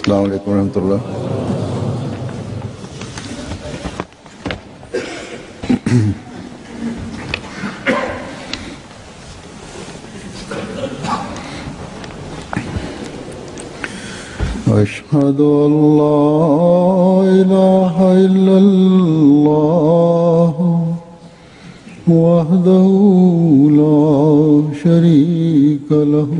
अस्सलाम वालेकुम रहमतुल्लाह أشهد أن لا إله إلا الله وحده لا شريك له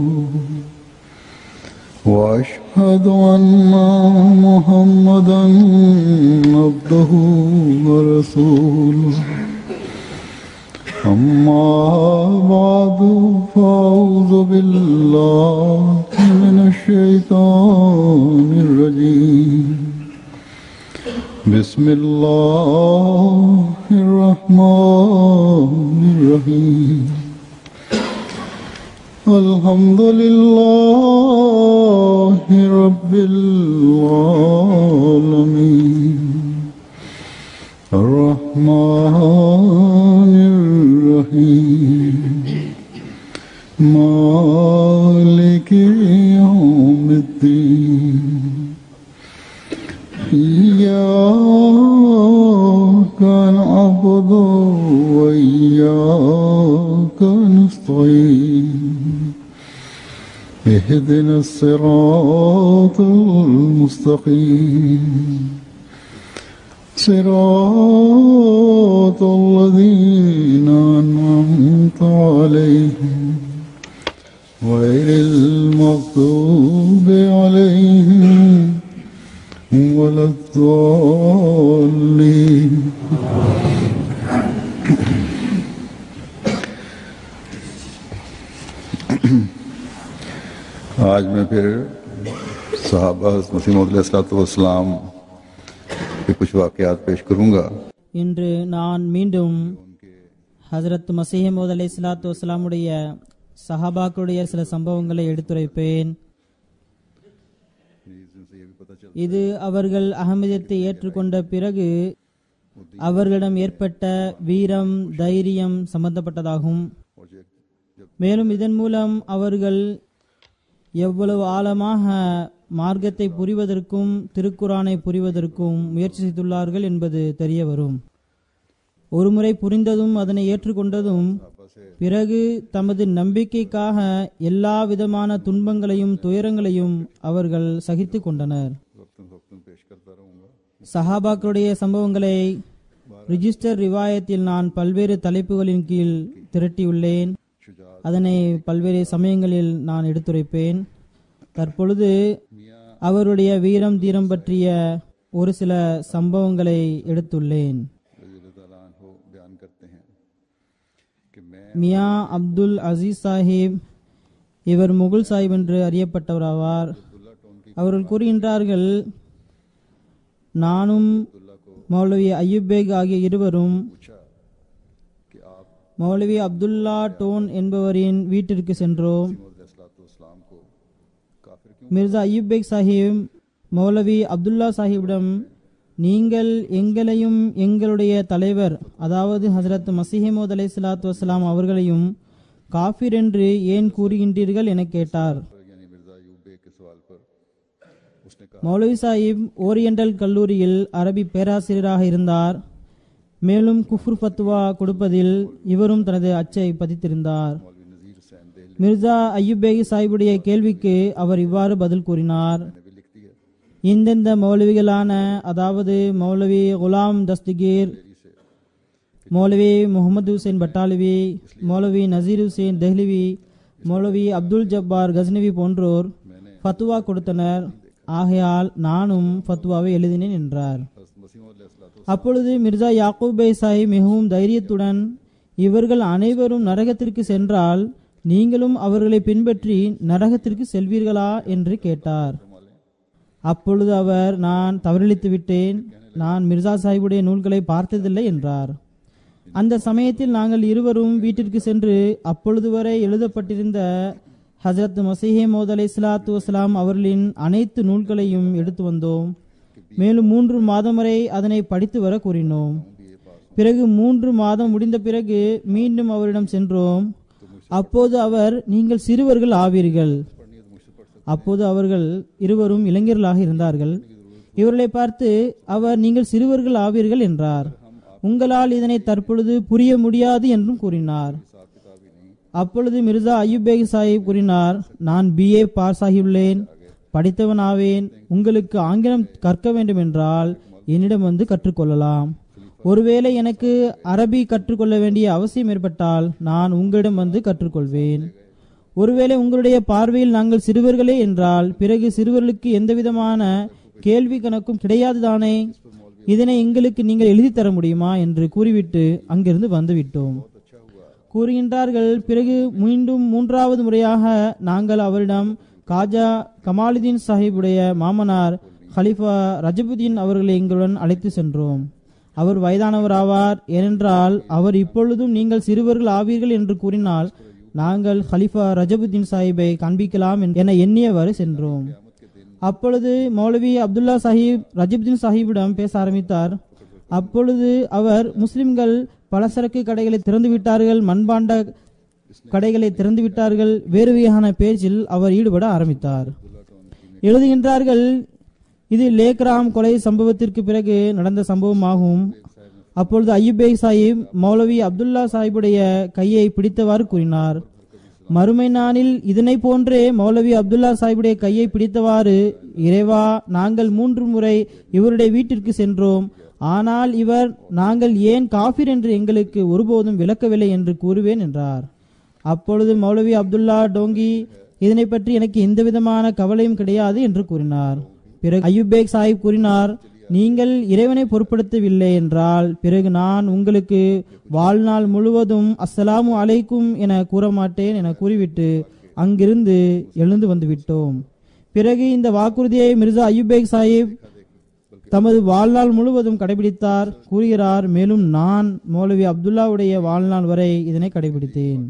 وأشهد أن محمدا عبده ورسوله أما بعد فأعوذ بالله من الشيطان الرجيم بسم الله الرحمن الرحيم الحمد لله رب العالمين الرحمن الرحيم مالك يوم الدين إياك نعبد وإياك نستعين اهدنا الصراط المستقيم صراط الذين أنعمت عليهم غير المغضوب عليهم ولا الضالين आज मैं फिर साहबा मसीम के कुछ वाकयात पेश करूंगा இன்று நான் மீண்டும் ஹசரத் மசீஹமூத் அலை சலாத்து வஸ்லாமுடைய சஹாபாக்களுடைய சில சம்பவங்களை எடுத்துரைப்பேன் இது அவர்கள் அகமதியத்தை ஏற்றுக்கொண்ட பிறகு அவர்களிடம் ஏற்பட்ட வீரம் தைரியம் சம்பந்தப்பட்டதாகும் மேலும் இதன் மூலம் அவர்கள் எவ்வளவு ஆழமாக மார்க்கத்தை புரிவதற்கும் திருக்குரானை புரிவதற்கும் முயற்சி செய்துள்ளார்கள் என்பது தெரிய வரும் ஒருமுறை புரிந்ததும் அதனை ஏற்றுக்கொண்டதும் பிறகு தமது நம்பிக்கைக்காக எல்லா விதமான துன்பங்களையும் துயரங்களையும் அவர்கள் சகித்து கொண்டனர் சஹாபாக்களுடைய சம்பவங்களை ரிஜிஸ்டர் ரிவாயத்தில் நான் பல்வேறு தலைப்புகளின் கீழ் திரட்டியுள்ளேன் அதனை பல்வேறு சமயங்களில் நான் எடுத்துரைப்பேன் தற்பொழுது அவருடைய வீரம் தீரம் பற்றிய ஒரு சில சம்பவங்களை எடுத்துள்ளேன் மியா அப்துல் அசீஸ் சாஹிப் இவர் முகுல் சாஹிப் என்று அறியப்பட்டவராவார் அவர்கள் கூறுகின்றார்கள் நானும் மௌலவி அய்யூப் பேக் ஆகிய இருவரும் மௌலவி அப்துல்லா டோன் என்பவரின் வீட்டிற்கு சென்றோம் மிர்சா அய்யூப் பேக் சாஹிப் மௌலவி அப்துல்லா சாஹிப்பிடம் நீங்கள் எங்களையும் எங்களுடைய தலைவர் அதாவது ஹசரத் மசிஹமோத் அலை சலாத்து வசலாம் அவர்களையும் காஃபிர் என்று ஏன் கூறுகின்றீர்கள் என கேட்டார் மௌலவி சாஹிப் ஓரியண்டல் கல்லூரியில் அரபி பேராசிரியராக இருந்தார் மேலும் குஃப்ரு ஃபத்வா கொடுப்பதில் இவரும் தனது அச்சை பதித்திருந்தார் மிர்சா அய்யுபேகி சாஹிபுடைய கேள்விக்கு அவர் இவ்வாறு பதில் கூறினார் இந்தெந்த மௌலவிகளான அதாவது மௌலவி குலாம் தஸ்திகீர் மௌலவி முகமது ஹுசைன் பட்டாலவி மௌலவி நசீர் ஹுசைன் தெஹ்லிவி மௌலவி அப்துல் ஜப்பார் கஸ்னவி போன்றோர் ஃபத்வா கொடுத்தனர் ஆகையால் நானும் ஃபத்வாவை எழுதினேன் என்றார் அப்பொழுது மிர்சா யாக்கூப் பை சாஹிப் மிகவும் தைரியத்துடன் இவர்கள் அனைவரும் நரகத்திற்கு சென்றால் நீங்களும் அவர்களை பின்பற்றி நரகத்திற்கு செல்வீர்களா என்று கேட்டார் அப்பொழுது அவர் நான் தவறளித்து விட்டேன் நான் மிர்சா சாஹிபுடைய நூல்களை பார்த்ததில்லை என்றார் அந்த சமயத்தில் நாங்கள் இருவரும் வீட்டிற்கு சென்று அப்பொழுது வரை எழுதப்பட்டிருந்த ஹசரத் மசீஹே மோத் அலை சலாத்து வசலாம் அவர்களின் அனைத்து நூல்களையும் எடுத்து வந்தோம் மேலும் மூன்று மாதம் வரை அதனை படித்து வர கூறினோம் பிறகு மூன்று மாதம் முடிந்த பிறகு மீண்டும் அவரிடம் சென்றோம் அப்போது அவர் நீங்கள் சிறுவர்கள் ஆவீர்கள் அப்போது அவர்கள் இருவரும் இளைஞர்களாக இருந்தார்கள் இவர்களை பார்த்து அவர் நீங்கள் சிறுவர்கள் ஆவீர்கள் என்றார் உங்களால் இதனை தற்பொழுது புரிய முடியாது என்றும் கூறினார் அப்பொழுது மிர்சா அய்யூப் பேக் சாஹிப் கூறினார் நான் பிஏ பாஸ் ஆகியுள்ளேன் படித்தவன் ஆவேன் உங்களுக்கு ஆங்கிலம் கற்க வேண்டும் என்றால் என்னிடம் வந்து கற்றுக்கொள்ளலாம் ஒருவேளை எனக்கு அரபி கற்றுக்கொள்ள வேண்டிய அவசியம் ஏற்பட்டால் நான் உங்களிடம் வந்து கற்றுக்கொள்வேன் ஒருவேளை உங்களுடைய பார்வையில் நாங்கள் சிறுவர்களே என்றால் பிறகு சிறுவர்களுக்கு எந்தவிதமான கேள்வி கணக்கும் கிடையாதுதானே இதனை எங்களுக்கு நீங்கள் எழுதி தர முடியுமா என்று கூறிவிட்டு அங்கிருந்து வந்துவிட்டோம் கூறுகின்றார்கள் பிறகு மீண்டும் மூன்றாவது முறையாக நாங்கள் அவரிடம் காஜா கமாலுதீன் சாஹிபுடைய மாமனார் ஹலிஃபா ரஜபுதீன் அவர்களை எங்களுடன் அழைத்து சென்றோம் அவர் வயதானவர் ஆவார் ஏனென்றால் அவர் இப்பொழுதும் நீங்கள் சிறுவர்கள் ஆவீர்கள் என்று கூறினால் நாங்கள் ஹலிஃபா ரஜபுதீன் சாஹிப்பை காண்பிக்கலாம் என எண்ணியவாறு சென்றோம் அப்பொழுது மௌலவி அப்துல்லா சாஹிப் ரஜபுதீன் சாஹிப்பிடம் பேச ஆரம்பித்தார் அப்பொழுது அவர் முஸ்லிம்கள் பலசரக்கு கடைகளை திறந்து விட்டார்கள் மண்பாண்ட கடைகளை திறந்து விட்டார்கள் வேறு வகையான பேச்சில் அவர் ஈடுபட ஆரம்பித்தார் எழுதுகின்றார்கள் இது லேக்ராம் கொலை சம்பவத்திற்கு பிறகு நடந்த சம்பவமாகும் அப்பொழுது ஐயுபே சாஹிப் மௌலவி அப்துல்லா சாஹிபுடைய கையை பிடித்தவாறு கூறினார் மறுமை நாளில் இதனை போன்றே மௌலவி அப்துல்லா சாஹிபுடைய கையை பிடித்தவாறு இறைவா நாங்கள் மூன்று முறை இவருடைய வீட்டிற்கு சென்றோம் ஆனால் இவர் நாங்கள் ஏன் காஃபிர் என்று எங்களுக்கு ஒருபோதும் விளக்கவில்லை என்று கூறுவேன் என்றார் அப்பொழுது மௌலவி அப்துல்லா டோங்கி இதனை பற்றி எனக்கு எந்த விதமான கவலையும் கிடையாது என்று கூறினார் பிறகு அய்யுபேக் சாஹிப் கூறினார் நீங்கள் இறைவனை பொருட்படுத்தவில்லை என்றால் பிறகு நான் உங்களுக்கு வாழ்நாள் முழுவதும் அஸ்ஸலாமு அலைக்கும் என கூற மாட்டேன் என கூறிவிட்டு அங்கிருந்து எழுந்து வந்து விட்டோம் பிறகு இந்த வாக்குறுதியை மிர்சா அய்யுபேக் சாஹிப் தமது வாழ்நாள் முழுவதும் கடைபிடித்தார் கூறுகிறார் மேலும் நான் மௌலவி அப்துல்லாவுடைய வாழ்நாள் வரை இதனை கடைபிடித்தேன்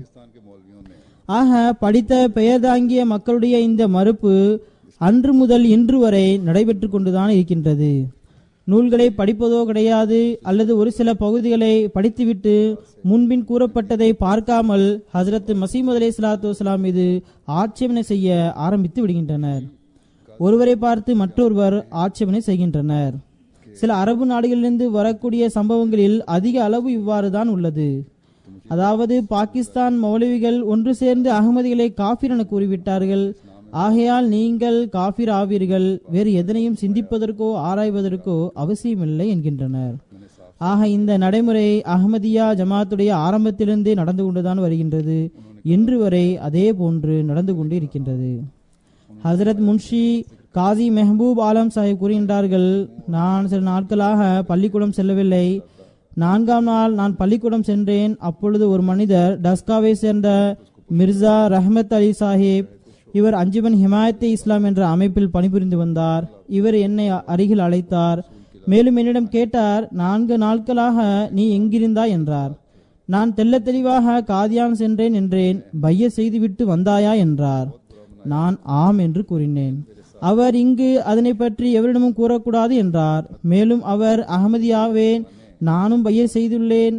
ஆக படித்த பெயர் தாங்கிய மக்களுடைய இந்த மறுப்பு அன்று முதல் இன்று வரை நடைபெற்று கொண்டுதான் இருக்கின்றது நூல்களை படிப்பதோ கிடையாது அல்லது ஒரு சில பகுதிகளை படித்துவிட்டு முன்பின் கூறப்பட்டதை பார்க்காமல் ஹசரத் மசீமது அலி சலாத்து வலாம் மீது ஆட்சேபனை செய்ய ஆரம்பித்து விடுகின்றனர் ஒருவரை பார்த்து மற்றொருவர் ஆட்சேபனை செய்கின்றனர் சில அரபு நாடுகளிலிருந்து வரக்கூடிய சம்பவங்களில் அதிக அளவு இவ்வாறு தான் உள்ளது அதாவது பாகிஸ்தான் மௌலவிகள் ஒன்று சேர்ந்து அகமதிகளை காஃபிர் என கூறிவிட்டார்கள் ஆகையால் நீங்கள் காஃபிர் ஆவீர்கள் வேறு எதனையும் சிந்திப்பதற்கோ ஆராய்வதற்கோ அவசியமில்லை என்கின்றனர் ஆக இந்த நடைமுறை அகமதியா ஜமாத்துடைய ஆரம்பத்திலிருந்தே நடந்து கொண்டுதான் வருகின்றது இன்று வரை அதே போன்று நடந்து கொண்டு இருக்கின்றது ஹசரத் முன்ஷி காசி மெஹபூப் ஆலம் சாஹிப் கூறுகின்றார்கள் நான் சில நாட்களாக பள்ளிக்கூடம் செல்லவில்லை நான்காம் நாள் நான் பள்ளிக்கூடம் சென்றேன் அப்பொழுது ஒரு மனிதர் டஸ்காவை சேர்ந்த மிர்சா ரஹமத் அலி சாஹிப் இவர் அஞ்சுமன் ஹிமாயத்தே இஸ்லாம் என்ற அமைப்பில் பணிபுரிந்து வந்தார் இவர் என்னை அருகில் அழைத்தார் மேலும் என்னிடம் கேட்டார் நான்கு நாட்களாக நீ எங்கிருந்தாய் என்றார் நான் தெல்ல தெளிவாக காதியான் சென்றேன் என்றேன் பைய செய்துவிட்டு வந்தாயா என்றார் நான் ஆம் என்று கூறினேன் அவர் இங்கு அதனை பற்றி எவரிடமும் கூறக்கூடாது என்றார் மேலும் அவர் அகமதியாவேன் நானும் பைய செய்துள்ளேன்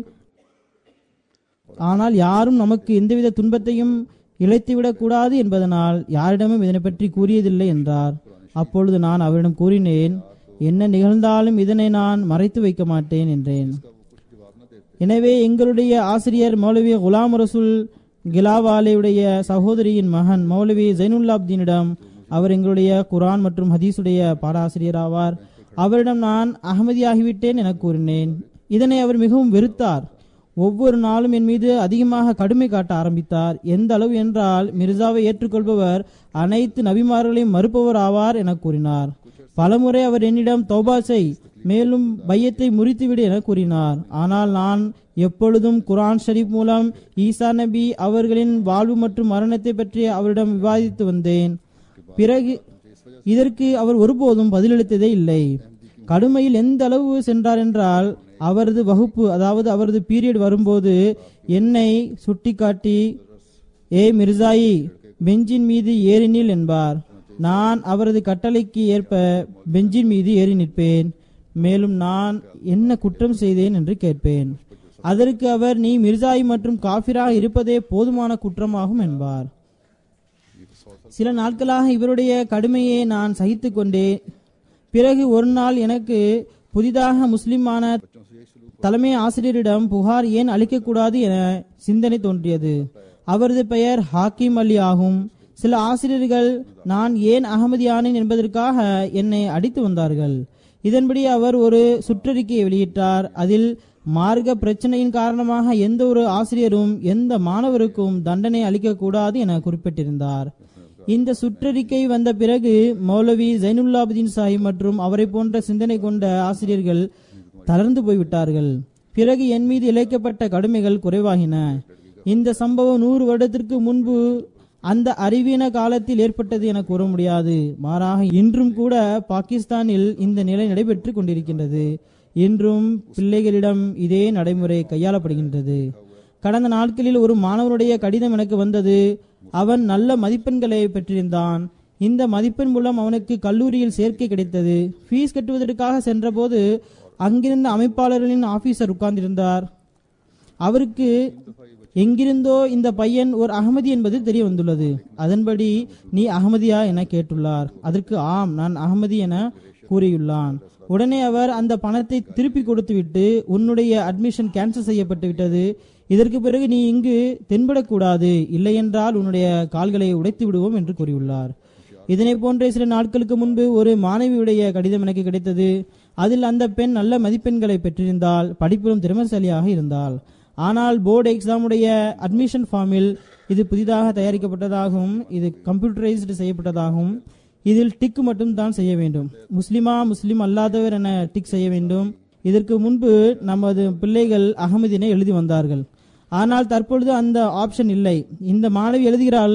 ஆனால் யாரும் நமக்கு எந்தவித துன்பத்தையும் இழைத்துவிடக் கூடாது என்பதனால் யாரிடமும் இதனை பற்றி கூறியதில்லை என்றார் அப்பொழுது நான் அவரிடம் கூறினேன் என்ன நிகழ்ந்தாலும் இதனை நான் மறைத்து வைக்க மாட்டேன் என்றேன் எனவே எங்களுடைய ஆசிரியர் மௌலவி குலாம் ரசூல் கிலாவாலேயுடைய சகோதரியின் மகன் மௌலவி ஜைனுல்லாப்தீனிடம் அவர் எங்களுடைய குரான் மற்றும் ஹதீஸுடைய பாடாசிரியர் ஆவார் அவரிடம் நான் அகமதியாகிவிட்டேன் என கூறினேன் இதனை அவர் மிகவும் வெறுத்தார் ஒவ்வொரு நாளும் என் மீது அதிகமாக கடுமை காட்ட ஆரம்பித்தார் எந்த அளவு என்றால் மிர்சாவை ஏற்றுக்கொள்பவர் அனைத்து நபிமார்களையும் மறுப்பவர் ஆவார் என கூறினார் பலமுறை அவர் என்னிடம் தௌபா செய் மேலும் பையத்தை முறித்துவிடு என கூறினார் ஆனால் நான் எப்பொழுதும் குரான் ஷரீப் மூலம் ஈசா நபி அவர்களின் வாழ்வு மற்றும் மரணத்தை பற்றி அவரிடம் விவாதித்து வந்தேன் பிறகு இதற்கு அவர் ஒருபோதும் பதிலளித்ததே இல்லை கடுமையில் எந்த அளவு சென்றார் என்றால் அவரது வகுப்பு அதாவது அவரது பீரியட் வரும்போது என்னை சுட்டிக்காட்டி ஏ மிர்சாயி பெஞ்சின் மீது ஏறி நில் என்பார் நான் அவரது கட்டளைக்கு ஏற்ப பெஞ்சின் மீது ஏறி நிற்பேன் மேலும் நான் என்ன குற்றம் செய்தேன் என்று கேட்பேன் அதற்கு அவர் நீ மிர்சாயி மற்றும் காஃபிராக இருப்பதே போதுமான குற்றமாகும் என்பார் சில நாட்களாக இவருடைய கடுமையை நான் சகித்துக் கொண்டேன் பிறகு ஒரு நாள் எனக்கு புதிதாக முஸ்லிமான தலைமை ஆசிரியரிடம் புகார் ஏன் அளிக்கக்கூடாது என சிந்தனை தோன்றியது அவரது பெயர் ஹாக்கிம் அலி ஆகும் சில ஆசிரியர்கள் நான் ஏன் அகமதியானேன் என்பதற்காக என்னை அடித்து வந்தார்கள் இதன்படி அவர் ஒரு சுற்றறிக்கையை வெளியிட்டார் அதில் மார்க்க பிரச்சனையின் காரணமாக எந்த ஒரு ஆசிரியரும் எந்த மாணவருக்கும் தண்டனை அளிக்கக்கூடாது என குறிப்பிட்டிருந்தார் இந்த சுற்றறிக்கை வந்த பிறகு மௌலவி ஜைனுல்லாபுதீன் சாஹிப் மற்றும் அவரை போன்ற சிந்தனை கொண்ட ஆசிரியர்கள் தளர்ந்து போய்விட்டார்கள் பிறகு என் மீது இழைக்கப்பட்ட கடுமைகள் குறைவாகின இந்த சம்பவம் நூறு வருடத்திற்கு முன்பு அந்த அறிவீன காலத்தில் ஏற்பட்டது என கூற முடியாது மாறாக இன்றும் கூட பாகிஸ்தானில் இந்த நிலை நடைபெற்றுக் கொண்டிருக்கின்றது இன்றும் பிள்ளைகளிடம் இதே நடைமுறை கையாளப்படுகின்றது கடந்த நாட்களில் ஒரு மாணவனுடைய கடிதம் எனக்கு வந்தது அவன் நல்ல மதிப்பெண்களை பெற்றிருந்தான் இந்த மதிப்பெண் மூலம் அவனுக்கு கல்லூரியில் சேர்க்கை கிடைத்தது ஃபீஸ் கட்டுவதற்காக சென்றபோது அங்கிருந்த அமைப்பாளர்களின் ஆபீசர் உட்கார்ந்திருந்தார் அவருக்கு எங்கிருந்தோ இந்த பையன் ஒரு அகமதி என்பது தெரிய வந்துள்ளது அதன்படி நீ அகமதியா என கேட்டுள்ளார் அதற்கு ஆம் நான் அகமதி என கூறியுள்ளான் உடனே அவர் அந்த பணத்தை திருப்பி கொடுத்துவிட்டு உன்னுடைய அட்மிஷன் கேன்சல் செய்யப்பட்டு விட்டது இதற்கு பிறகு நீ இங்கு தென்படக்கூடாது இல்லையென்றால் உன்னுடைய கால்களை உடைத்து விடுவோம் என்று கூறியுள்ளார் இதனை போன்ற சில நாட்களுக்கு முன்பு ஒரு மாணவியுடைய கடிதம் எனக்கு கிடைத்தது அதில் அந்த பெண் நல்ல மதிப்பெண்களை பெற்றிருந்தால் படிப்பிலும் திறமசாலியாக இருந்தாள் ஆனால் போர்டு எக்ஸாமுடைய அட்மிஷன் ஃபார்மில் இது புதிதாக தயாரிக்கப்பட்டதாகவும் இது கம்ப்யூட்டரைஸ்டு செய்யப்பட்டதாகவும் இதில் டிக் மட்டும் தான் செய்ய வேண்டும் முஸ்லிமா முஸ்லிம் அல்லாதவர் என டிக் செய்ய வேண்டும் இதற்கு முன்பு நமது பிள்ளைகள் அகமதினை எழுதி வந்தார்கள் ஆனால் தற்பொழுது அந்த ஆப்ஷன் இல்லை இந்த மாணவி எழுதுகிறாள்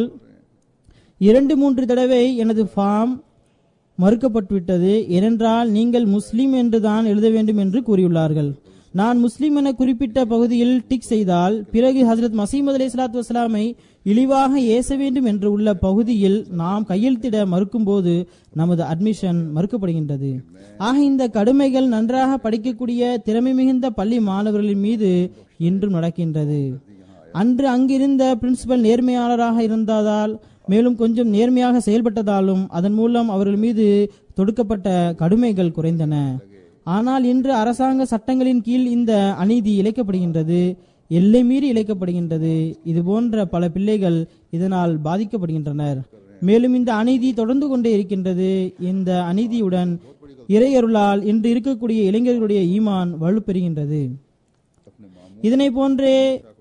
இரண்டு மூன்று தடவை எனது ஃபார்ம் மறுக்கப்பட்டுவிட்டது ஏனென்றால் நீங்கள் முஸ்லிம் என்று தான் எழுத வேண்டும் என்று கூறியுள்ளார்கள் நான் முஸ்லிம் என குறிப்பிட்ட பகுதியில் டிக் செய்தால் பிறகு ஹசரத் மசீமது அலி சலாத்து வஸ்லாமை இழிவாக ஏச வேண்டும் என்று உள்ள பகுதியில் நாம் கையெழுத்திட மறுக்கும்போது நமது அட்மிஷன் மறுக்கப்படுகின்றது ஆக இந்த கடுமைகள் நன்றாக படிக்கக்கூடிய திறமை மிகுந்த பள்ளி மாணவர்களின் மீது இன்றும் நடக்கின்றது அன்று அங்கிருந்த பிரின்சிபல் நேர்மையாளராக இருந்ததால் மேலும் கொஞ்சம் நேர்மையாக செயல்பட்டதாலும் அதன் மூலம் அவர்கள் மீது தொடுக்கப்பட்ட கடுமைகள் குறைந்தன ஆனால் இன்று அரசாங்க சட்டங்களின் கீழ் இந்த அநீதி இழைக்கப்படுகின்றது எல்லை மீறி இழைக்கப்படுகின்றது இது போன்ற பல பிள்ளைகள் இதனால் பாதிக்கப்படுகின்றனர் மேலும் இந்த அநீதி தொடர்ந்து கொண்டே இருக்கின்றது இந்த அநீதியுடன் இறையருளால் இன்று இருக்கக்கூடிய இளைஞர்களுடைய ஈமான் வலுப்பெறுகின்றது இதனை போன்றே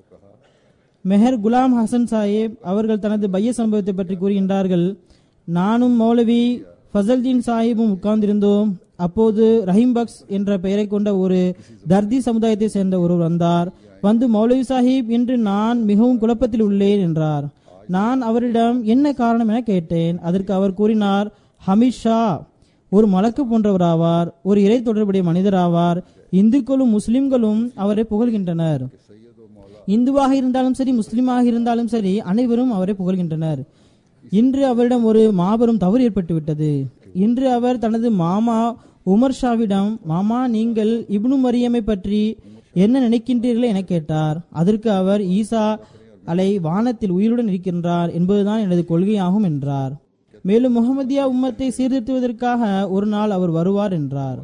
மெஹர் குலாம் ஹசன் சாஹிப் அவர்கள் தனது பைய சம்பவத்தை பற்றி கூறுகின்றார்கள் நானும் மௌலவி ஃபசல்தீன் சாஹிப்பும் உட்கார்ந்திருந்தோம் அப்போது ரஹீம் பக்ஸ் என்ற பெயரை கொண்ட ஒரு தர்தி சமுதாயத்தை சேர்ந்த ஒருவர் வந்தார் வந்து மௌலவி சாஹிப் இன்று நான் மிகவும் குழப்பத்தில் உள்ளேன் என்றார் நான் அவரிடம் என்ன காரணம் என கேட்டேன் அதற்கு அவர் கூறினார் ஹமீத் ஷா ஒரு மலக்கு போன்றவராவார் ஒரு இறை தொடர்புடைய மனிதராவார் இந்துக்களும் முஸ்லிம்களும் அவரை புகழ்கின்றனர் இந்துவாக இருந்தாலும் சரி முஸ்லிமாக இருந்தாலும் சரி அனைவரும் அவரை புகழ்கின்றனர் இன்று அவரிடம் ஒரு மாபெரும் தவறு ஏற்பட்டு விட்டது இன்று அவர் தனது மாமா உமர் ஷாவிடம் மாமா நீங்கள் இப்னு மரியமை பற்றி என்ன நினைக்கின்றீர்கள் என கேட்டார் அதற்கு அவர் ஈசா அலை வானத்தில் உயிருடன் இருக்கின்றார் என்பதுதான் எனது கொள்கையாகும் என்றார் மேலும் முகமதியா உம்மத்தை சீர்திருத்துவதற்காக ஒரு நாள் அவர் வருவார் என்றார்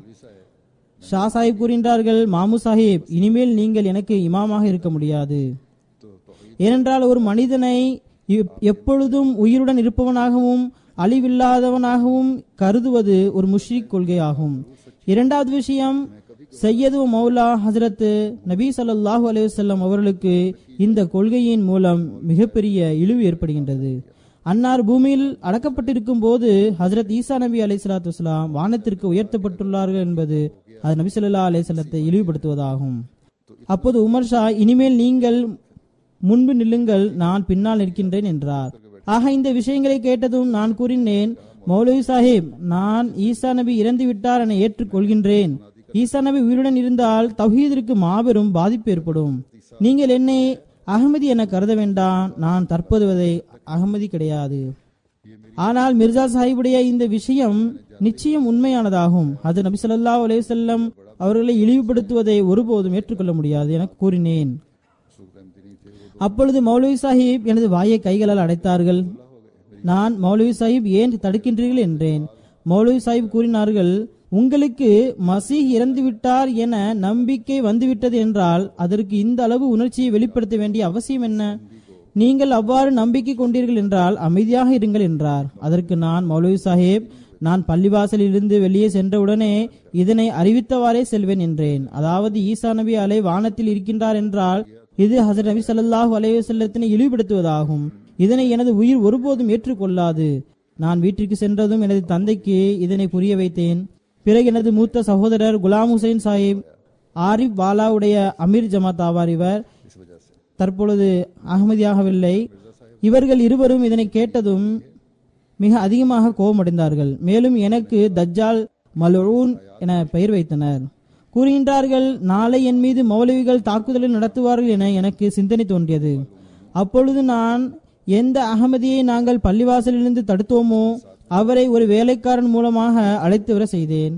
ஷா சாஹிப் கூறுகின்றார்கள் மாமு சாஹிப் இனிமேல் நீங்கள் எனக்கு இமாமாக இருக்க முடியாது ஏனென்றால் ஒரு மனிதனை எப்- எப்பொழுதும் உயிருடன் இருப்பவனாகவும் அழிவில்லாதவனாகவும் கருதுவது ஒரு முஷ்ரிக் கொள்கையாகும் இரண்டாவது விஷயம் சையது மௌலா ஹசரத் நபி ஸல்லல்லாஹு அலைஹி வஸல்லம் அவர்களுக்கு இந்த கொள்கையின் மூலம் மிகப்பெரிய இழிவு ஏற்படுகின்றது அன்னார் பூமியில் அடக்கப்பட்டிருக்கும் போது ஹசரத் ஈசா நபி அலை சலாத்து வஸ்லாம் வானத்திற்கு உயர்த்தப்பட்டுள்ளார்கள் என்பது அது நபி ஸல்லல்லாஹு அலைஹி வஸல்லத்தை இழிவுபடுத்துவதாகும் அப்போது உமர் ஷா இனிமேல் நீங்கள் முன்பு நில்லுங்கள் நான் பின்னால் நிற்கின்றேன் என்றார் ஆக இந்த விஷயங்களை கேட்டதும் நான் கூறினேன் மௌலவி சாஹிப் நான் ஈசா நபி இறந்து விட்டார் என ஏற்றுக்கொள்கின்றேன் ஈசா நபி உயிருடன் இருந்தால் தௌஹீதிற்கு மாபெரும் பாதிப்பு ஏற்படும் நீங்கள் என்னை அகமதி என கருத வேண்டாம் நான் தற்போதுவதை அகமதி கிடையாது ஆனால் மிர்சா சாஹிபுடைய இந்த விஷயம் நிச்சயம் உண்மையானதாகும் அது நபி ஸல்லல்லாஹு அலைஹி வஸல்லம் அவர்களை இழிவுபடுத்துவதை ஒருபோதும் ஏற்றுக்கொள்ள முடியாது என கூறினேன் அப்பொழுது மௌலவி சாஹிப் எனது வாயை கைகளால் அடைத்தார்கள் நான் மௌலவி சாஹிப் ஏன் தடுக்கின்றீர்கள் என்றேன் மௌலவி சாஹிப் கூறினார்கள் உங்களுக்கு மசீஹ் இறந்துவிட்டார் என நம்பிக்கை வந்துவிட்டது என்றால் அதற்கு இந்த அளவு உணர்ச்சியை வெளிப்படுத்த வேண்டிய அவசியம் என்ன நீங்கள் அவ்வாறு நம்பிக்கை கொண்டீர்கள் என்றால் அமைதியாக இருங்கள் என்றார் அதற்கு நான் மௌலவி சாஹிப் நான் பள்ளிவாசலிலிருந்து வெளியே சென்றவுடனே இதனை அறிவித்தவாறே செல்வேன் என்றேன் அதாவது ஈசா நபி அலை வானத்தில் இருக்கின்றார் என்றால் இது ஹசரத் நபி ஸல்லல்லாஹு அலைஹி வஸல்லத்தினை இழிவுபடுத்துவதாகும் இதனை எனது உயிர் ஒருபோதும் ஏற்றுக்கொள்ளாது நான் வீட்டிற்கு சென்றதும் எனது தந்தைக்கு இதனை புரிய வைத்தேன் பிறகு எனது மூத்த சகோதரர் குலாம் ஹுசைன் சாஹிப் ஆரிஃப் வாலாவுடைய அமீர் ஜமாத் ஆவார் இவர் தற்பொழுது அகமதியாகவில்லை இவர்கள் இருவரும் இதனை கேட்டதும் மிக அதிகமாக கோபமடைந்தார்கள் மேலும் எனக்கு தஜ்ஜால் மலூன் என பெயர் வைத்தனர் கூறுகின்றார்கள் நாளை என் மீது மௌலவிகள் தாக்குதலை நடத்துவார்கள் என எனக்கு சிந்தனை தோன்றியது அப்பொழுது நான் எந்த அகமதியை நாங்கள் பள்ளிவாசலிலிருந்து தடுத்தோமோ அவரை ஒரு வேலைக்காரன் மூலமாக அழைத்து வர செய்தேன்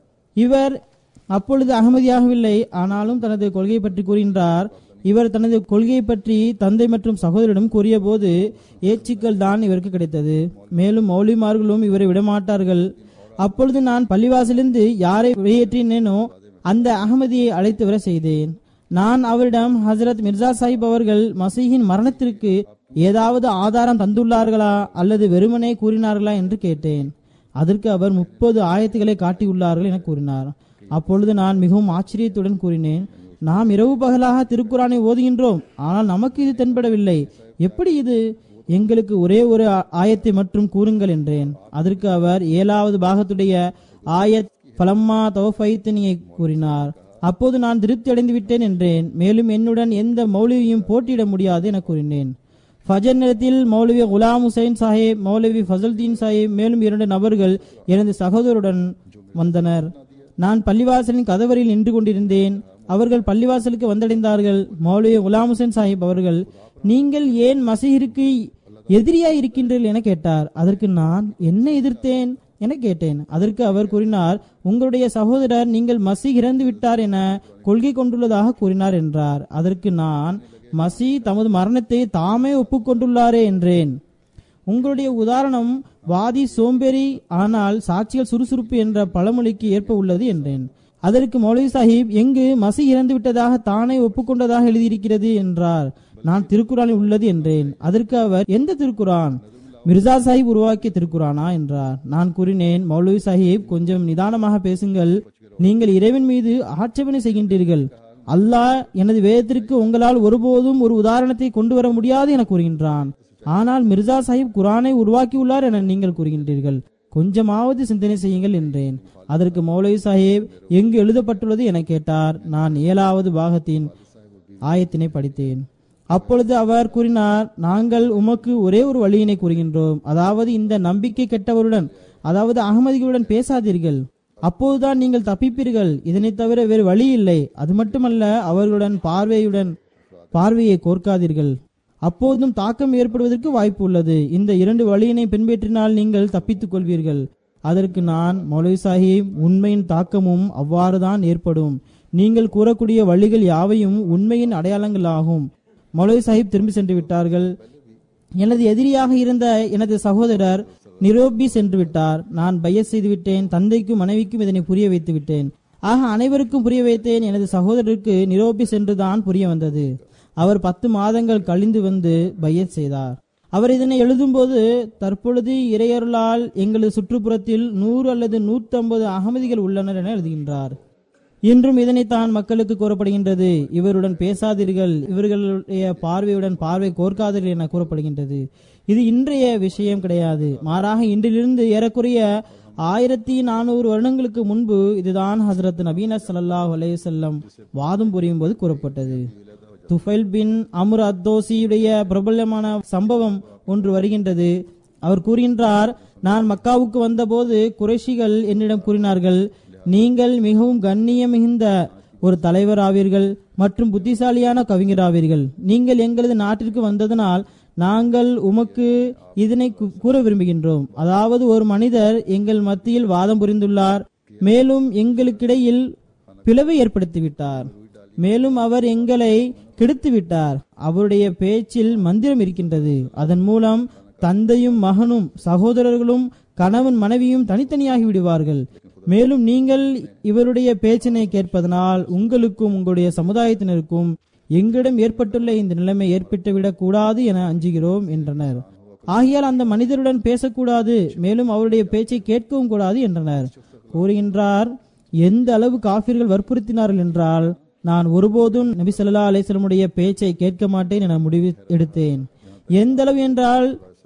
இவர் அப்பொழுது அகமதியாகவில்லை ஆனாலும் தனது கொள்கை பற்றி கூறுகின்றார் இவர் தனது கொள்கையை பற்றி தந்தை மற்றும் சகோதரிடம் கூறியபோது ஏச்சுக்கள் தான் இவருக்கு கிடைத்தது மேலும் மௌலிமார்களும் இவரை விடமாட்டார்கள் அப்பொழுது நான் பள்ளிவாசலிருந்து யாரை வெளியேற்றினேனோ அந்த அகமதியை அழைத்து வர செய்தேன் நான் அவரிடம் ஹசரத் மிர்சா சாஹிப் அவர்கள் மசீஹின் மரணத்திற்கு ஏதாவது ஆதாரம் தந்துள்ளார்களா அல்லது வெறுமனே கூறினார்களா என்று கேட்டேன் அதற்கு அவர் முப்பது ஆயத்துக்களை காட்டியுள்ளார்கள் என கூறினார் அப்பொழுது நான் மிகவும் ஆச்சரியத்துடன் கூறினேன் நாம் இரவு பகலாக திருக்குறானை ஓதுகின்றோம் ஆனால் நமக்கு இது தென்படவில்லை எப்படி இது எங்களுக்கு ஒரே ஒரு ஆ- ஆயத்தை மட்டும் கூறுங்கள் என்றேன் அதற்கு அவர் ஏழாவது பாகத்துடைய ஆயத் பலம்மா தவஃபைத்தனியை கூறினார் அப்போது நான் திருப்தி அடைந்து விட்டேன் என்றேன் மேலும் என்னுடன் எந்த மௌலவியும் போட்டியிட முடியாது என கூறினேன் ஃபஜர் நேரத்தில் மௌலவி குலாம் ஹுசைன் சாஹிப் மௌலவி ஃபசல்தீன் சாஹிப் மேலும் இரண்டு நபர்கள் எனது சகோதரருடன் வந்தனர் நான் பள்ளிவாசலின் கதவரில் நின்று கொண்டிருந்தேன் அவர்கள் பள்ளிவாசலுக்கு வந்தடைந்தார்கள் மௌலவி குலாம் ஹுசைன் சாஹிப் அவர்கள் நீங்கள் ஏன் மசீஹிற்கு எதிரியாய் இருக்கின்றீர்கள் என கேட்டார் அதற்கு நான் என்ன எதிர்த்தேன் என கேட்டேன் அதற்கு அவர் கூறினார் உங்களுடைய சகோதரர் நீங்கள் மசீஹ் இறந்து விட்டார் என கொள்கை கொண்டுள்ளதாக கூறினார் என்றார் அதற்கு நான் மசி தமது மரணத்தை தாமே ஒப்புக்கொண்டுள்ளாரே என்றேன் உங்களுடைய உதாரணம் வாதி சோம்பேறி ஆனால் சாட்சிகள் சுறுசுறுப்பு என்ற பழமொழிக்கு ஏற்ப உள்ளது என்றேன் அதற்கு மௌலவி சாஹிப் எங்கு மசி இறந்து விட்டதாக தானே ஒப்புக்கொண்டதாக எழுதியிருக்கிறது என்றார் நான் திருக்குறானில் உள்ளது என்றேன் அதற்கு அவர் எந்த திருக்குரான் மிர்சா சாஹிப் உருவாக்கிய திருக்குரானா என்றார் நான் கூறினேன் மௌலவி சாஹிப் கொஞ்சம் நிதானமாக பேசுங்கள் நீங்கள் இறைவன் மீது ஆட்சேபனை செய்கின்றீர்கள் அல்லாஹ் எனது வேதத்திற்கு உங்களால் ஒருபோதும் ஒரு உதாரணத்தை கொண்டு வர முடியாது என கூறுகின்றான் ஆனால் மிர்சா சாஹிப் குரானை உருவாக்கியுள்ளார் என நீங்கள் கூறுகின்றீர்கள் கொஞ்சமாவது சிந்தனை செய்யுங்கள் என்றேன் அதற்கு மௌலவி சாஹிப் எங்கு எழுதப்பட்டுள்ளது என கேட்டார் நான் ஏழாவது பாகத்தின் ஆயத்தினை படித்தேன் அப்பொழுது அவர் கூறினார் நாங்கள் உமக்கு ஒரே ஒரு வழியினை கூறுகின்றோம் அதாவது இந்த நம்பிக்கை கெட்டவருடன் அதாவது அகமதிகளுடன் பேசாதீர்கள் அப்போதுதான் நீங்கள் தப்பிப்பீர்கள் இதனை தவிர வேறு வழி இல்லை அது மட்டுமல்ல அவர்களுடன் பார்வையுடன் பார்வையை கோர்க்காதீர்கள் அப்போதும் தாக்கம் ஏற்படுவதற்கு வாய்ப்பு உள்ளது இந்த இரண்டு வழியினை பின்பற்றினால் நீங்கள் தப்பித்துக் கொள்வீர்கள் அதற்கு நான் மௌலவி சாஹிப் உண்மையின் தாக்கமும் அவ்வாறுதான் ஏற்படும் நீங்கள் கூறக்கூடிய வழிகள் யாவையும் உண்மையின் அடையாளங்களாகும் மௌலவி சாஹிப் திரும்பி சென்று விட்டார்கள் எனது எதிரியாக இருந்த எனது சகோதரர் நிரோபி சென்று விட்டார் நான் பையஸ் செய்து விட்டேன் தந்தைக்கும் மனைவிக்கும் இதனை புரிய வைத்து விட்டேன் ஆக அனைவருக்கும் புரிய வைத்தேன் எனது சகோதரருக்கு நிரோபி சென்றுதான் புரிய வந்தது அவர் பத்து மாதங்கள் கழிந்து வந்து பையத் செய்தார் அவர் இதனை எழுதும்போது தற்பொழுது இறையருளால் எங்களது சுற்றுப்புறத்தில் நூறு அல்லது நூற்றி ஐம்பது அகமதிகள் உள்ளனர் என எழுதுகின்றார் இன்றும் இதனைத்தான் மக்களுக்கு கூறப்படுகின்றது இவருடன் பேசாதீர்கள் இவர்களுடைய பார்வையுடன் பார்வை கோர்க்காதீர்கள் என கூறப்படுகின்றது இது இன்றைய விஷயம் கிடையாது மாறாக இன்றிலிருந்து ஏறக்குறைய ஆயிரத்தி நானூறு வருடங்களுக்கு முன்பு இதுதான் ஹசரத் நபீன ஸல்லல்லாஹு அலைஹி வஸல்லம் வாதம் புரியும் போது கூறப்பட்டது துஃபைல் பின் அமுர் அத்தோசியுடைய பிரபலமான சம்பவம் ஒன்று வருகின்றது அவர் கூறுகின்றார் நான் மக்காவுக்கு வந்தபோது குறைஷிகள் என்னிடம் கூறினார்கள் நீங்கள் மிகவும் கண்ணியம் மிகுந்த ஒரு தலைவர் ஆவீர்கள் மற்றும் புத்திசாலியான கவிஞர் ஆவீர்கள் நீங்கள் எங்களது நாட்டிற்கு வந்ததனால் நாங்கள் உமக்கு இதனை கூ- கூற விரும்புகின்றோம் அதாவது ஒரு மனிதர் எங்கள் மத்தியில் வாதம் புரிந்துள்ளார் மேலும் எங்களுக்கிடையில் பிளவை ஏற்படுத்திவிட்டார் மேலும் அவர் எங்களை கெடுத்து விட்டார் அவருடைய பேச்சில் மந்திரம் இருக்கின்றது அதன் மூலம் தந்தையும் மகனும் சகோதரர்களும் கணவன் மனைவியும் தனித்தனியாகி விடுவார்கள் மேலும் நீங்கள் இவருடைய பேச்சினை கேட்பதனால் உங்களுக்கும் உங்களுடைய சமுதாயத்தினருக்கும் எங்களிடம் ஏற்பட்டுள்ள இந்த நிலைமை ஏற்பட்டுவிடக் கூடாது என அஞ்சுகிறோம் என்றனர் ஆகையால் அந்த மனிதருடன் பேசக்கூடாது மேலும் அவருடைய பேச்சை கேட்கவும் கூடாது என்றனர் கூறுகின்றார் எந்த அளவு காபிர்கள் வற்புறுத்தினார்கள் என்றால் நான் ஒருபோதும் நபி ஸல்லல்லாஹு அலைஹி வஸல்லமுடைய பேச்சை கேட்க மாட்டேன் என முடிவு எடுத்தேன் எந்த அளவு என்றால்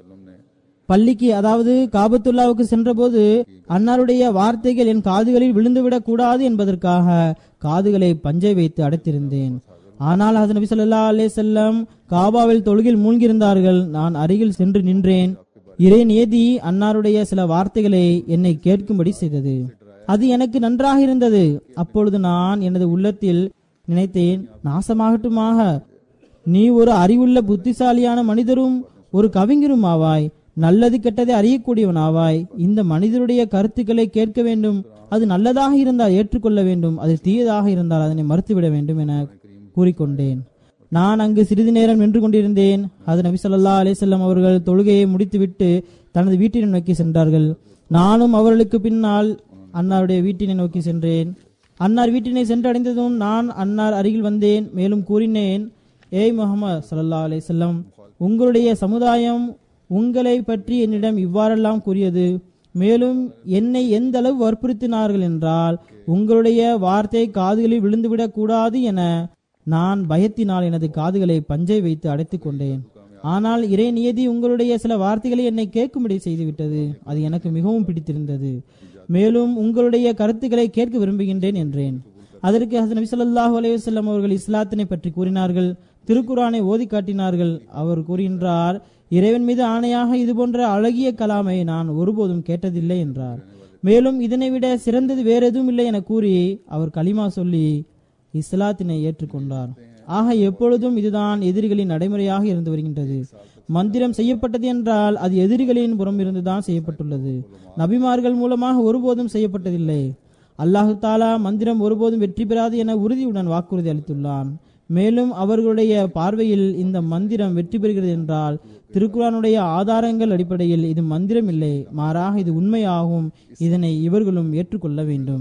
பள்ளிக்கு அதாவது காபத்துல்லாவுக்கு சென்றபோது அன்னாருடைய வார்த்தைகள் என் காதுகளில் விழுந்துவிடக் கூடாது என்பதற்காக காதுகளை பஞ்சை வைத்து அடைத்திருந்தேன் ஆனால் அது நபி ஸல்லல்லாஹு அலைஹி வஸல்லம் காபாவில் தொழுகில் மூழ்கியிருந்தார்கள் நான் அருகில் சென்று நின்றேன் இறை நியதி அன்னாருடைய சில வார்த்தைகளை என்னை கேட்கும்படி செய்தது அது எனக்கு நன்றாக இருந்தது அப்பொழுது நான் எனது உள்ளத்தில் நினைத்தேன் நாசமாகட்டுமாக நீ ஒரு அறிவுள்ள புத்திசாலியான மனிதரும் ஒரு கவிஞரும் ஆவாய் நல்லது கெட்டதை அறியக்கூடியவன் ஆவாய் இந்த மனிதருடைய கருத்துக்களை கேட்க வேண்டும் அது நல்லதாக இருந்தால் ஏற்றுக்கொள்ள வேண்டும் அது தீயதாக இருந்தால் அதனை மறுத்துவிட வேண்டும் என கூறிக்கொண்டேன் நான் அங்கு சிறிது நேரம் நின்று கொண்டிருந்தேன் அது நபி ஸல்லல்லாஹு அலைஹி வஸல்லம் அவர்கள் தொழுகையை முடித்துவிட்டு தனது வீட்டினை நோக்கி சென்றார்கள் நானும் அவர்களுக்கு பின்னால் அன்னாருடைய வீட்டினை நோக்கி சென்றேன் அன்னார் வீட்டினை சென்றடைந்ததும் நான் அன்னார் அருகில் வந்தேன் மேலும் கூறினேன் ஏய் முகமது ஸல்லல்லாஹு அலைஹி வஸல்லம் உங்களுடைய சமுதாயம் உங்களை பற்றி என்னிடம் இவ்வாறெல்லாம் கூறியது மேலும் என்னை எந்த அளவு வற்புறுத்தினார்கள் என்றால் உங்களுடைய வார்த்தை காதுகளில் விழுந்துவிடக் கூடாது என நான் பயத்தினால் எனது காதுகளை பஞ்சை வைத்து அடைத்துக் கொண்டேன் ஆனால் இறை நியதி உங்களுடைய சில வார்த்தைகளை என்னை கேட்கும்படி செய்துவிட்டது அது எனக்கு மிகவும் பிடித்திருந்தது மேலும் உங்களுடைய கருத்துக்களை கேட்க விரும்புகின்றேன் என்றேன் அதற்கு ஹசன் நபி ஸல்லல்லாஹு அலைஹி வஸல்லம் அவர்கள் இஸ்லாத்தினை பற்றி கூறினார்கள் திருக்குரானை ஓதி காட்டினார்கள் அவர் கூறுகின்றார் இறைவன் மீது ஆணையாக இது போன்ற அழகிய கலாமை நான் ஒருபோதும் கேட்டதில்லை என்றார் மேலும் இதனை விட சிறந்தது வேற எதுவும் இல்லை என கூறி அவர் கலிமா சொல்லி இஸ்லாத்தினை ஏற்றுக்கொண்டார் ஆக எப்பொழுதும் இதுதான் எதிரிகளின் நடைமுறையாக இருந்து வருகின்றது மந்திரம் செய்யப்பட்டது என்றால் அது எதிரிகளின் புறம் இருந்துதான் செய்யப்பட்டுள்ளது நபிமார்கள் மூலமாக ஒருபோதும் செய்யப்பட்டதில்லை அல்லாஹு தாலா மந்திரம் ஒருபோதும் வெற்றி பெறாது என உறுதியுடன் வாக்குறுதி அளித்துள்ளான் மேலும் அவர்களுடைய பார்வையில் இந்த மந்திரம் வெற்றி பெறுகிறது என்றால் திருக்குறானுடைய ஆதாரங்கள் அடிப்படையில் இது மந்திரம் இல்லை மாறாக இது உண்மையாகும் இதனை இவர்களும் ஏற்றுக்கொள்ள வேண்டும்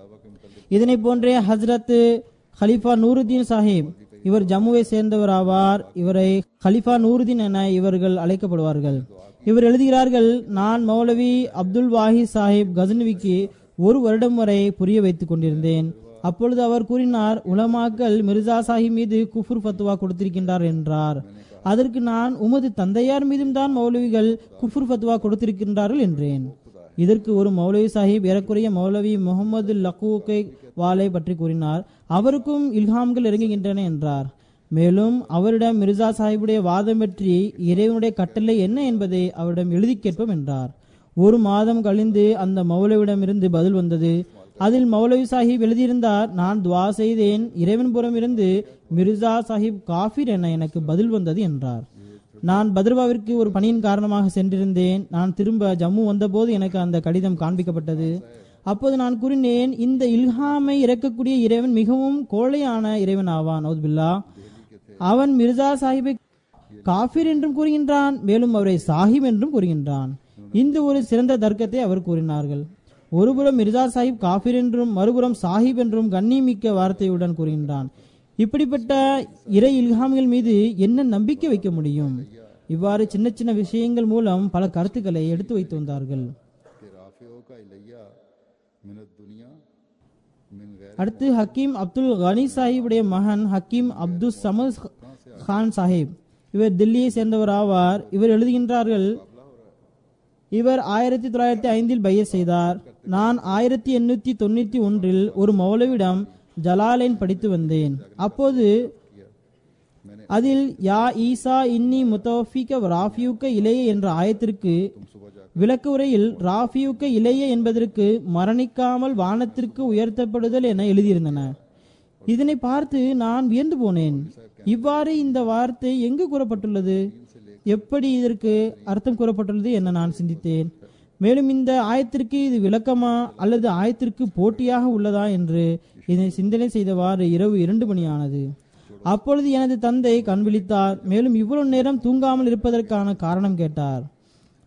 இதனை போன்றே ஹஸ்ரத் ஹலிஃபா நூருதீன் சாஹிப் இவர் ஜம்முவை சேர்ந்தவர் ஆவார் இவரை ஹலிஃபா நூருதீன் என இவர்கள் அழைக்கப்படுவார்கள் இவர் எழுதுகிறார்கள் நான் மௌலவி அப்துல் வாஹி சாஹிப் கசன்விக்கு ஒரு வருடம் வரை புரிய வைத்துக் கொண்டிருந்தேன் அப்பொழுது அவர் கூறினார் உலமாக்கள் மிர்சா சாஹிப் மீது குஃபுர் ஃபத்துவா கொடுத்திருக்கின்றார் என்றார் அதற்கு நான் உமது தந்தையார் மீதும் தான் மௌலவிகள் குஃபுர் ஃபத்துவா கொடுத்திருக்கின்றார்கள் என்றேன் இதற்கு ஒரு மௌலவி சாஹிப் ஏறக்குறைய மௌலவி முகமது லக்கூக்கை வாலை பற்றி கூறினார் அவருக்கும் இல்ஹாம்கள் இறங்குகின்றன என்றார் மேலும் அவரிடம் மிர்சா சாஹிபுடைய வாதம் பற்றி இறைவனுடைய கட்டளை என்ன என்பதை அவரிடம் எழுதி கேட்போம் என்றார் ஒரு மாதம் கழிந்து அந்த மௌலவிடமிருந்து பதில் வந்தது அதில் மௌலவி சாஹிப் எழுதியிருந்தார் நான் துவா செய்தேன் இறைவன் புறம் இருந்து மிர்சா சாஹிப் காஃபிர் என எனக்கு பதில் வந்தது என்றார் நான் பத்ரவாவிற்கு ஒரு பணியின் காரணமாக சென்றிருந்தேன் நான் திரும்ப ஜம்மு வந்தபோது எனக்கு அந்த கடிதம் காண்பிக்கப்பட்டது அப்போது நான் கூறினேன் இந்த இல்ஹாமை இறக்கக்கூடிய இறைவன் மிகவும் கோழையான இறைவன் ஆவான் நௌதுபில்லா அவன் மிர்சா சாஹிபை காஃபிர் என்றும் கூறுகின்றான் மேலும் அவரை சாஹிப் என்றும் கூறுகின்றான் இந்த ஒரு சிறந்த தர்க்கத்தை அவர் கூறினார்கள் ஒருபுறம் மிர்சா சாஹிப் காஃபிர் என்றும் மறுபுறம் சாஹிப் என்றும் கண்ணியமிக்க வார்த்தையுடன் கூறுகின்றான் இப்படிப்பட்ட இறை இல்ஹாம்கள் மீது என்ன நம்பிக்கை வைக்க முடியும் இவ்வாறு சின்ன சின்ன விஷயங்கள் மூலம் பல கருத்துக்களை எடுத்து வைத்து வந்தார்கள் कि राफियों का इलैया मिनत दुनिया मिन गैर அடுத்து ஹக்கீம் அப்துல் கனி சாஹிபுடைய மகன் ஹக்கீம் அப்துல் சமத் கான் சாஹிப் இவர் தில்லியை சேர்ந்தவர் ஆவார் இவர் எழுதுகின்றார்கள் இவர் ஆயிரத்தி தொள்ளாயிரத்தி ஐந்தில் பைய செய்தார் நான் ஆயிரத்தி எண்ணூத்தி தொண்ணூத்தி ஒன்றில் ஒரு மௌலவிடம் ஜலாலைன் படித்து வந்தேன் அப்போது அதில் யா ஈசா இன்னி முத்தோஃபிக ராஃபியுக்க இளைய என்ற ஆயத்திற்கு விளக்க உரையில் ராஃபியுக்க இளைய என்பதற்கு மரணிக்காமல் வானத்திற்கு உயர்த்தப்படுதல் என எழுதியிருந்தன இதனை பார்த்து நான் வியந்து போனேன் இவ்வாறு இந்த வார்த்தை எங்கு கூறப்பட்டுள்ளது எப்படி இதற்கு அர்த்தம் கூறப்பட்டுள்ளது என நான் சிந்தித்தேன் மேலும் இந்த ஆயத்திற்கு இது விளக்கமா அல்லது ஆயத்திற்கு போட்டியாக உள்ளதா என்று இதனை சிந்தனை செய்தவாறு இரவு இரண்டு மணி ஆனது அப்பொழுது எனது தந்தை கண் விழித்தார் மேலும் இவ்வளவு நேரம் தூங்காமல் இருப்பதற்கான காரணம் கேட்டார்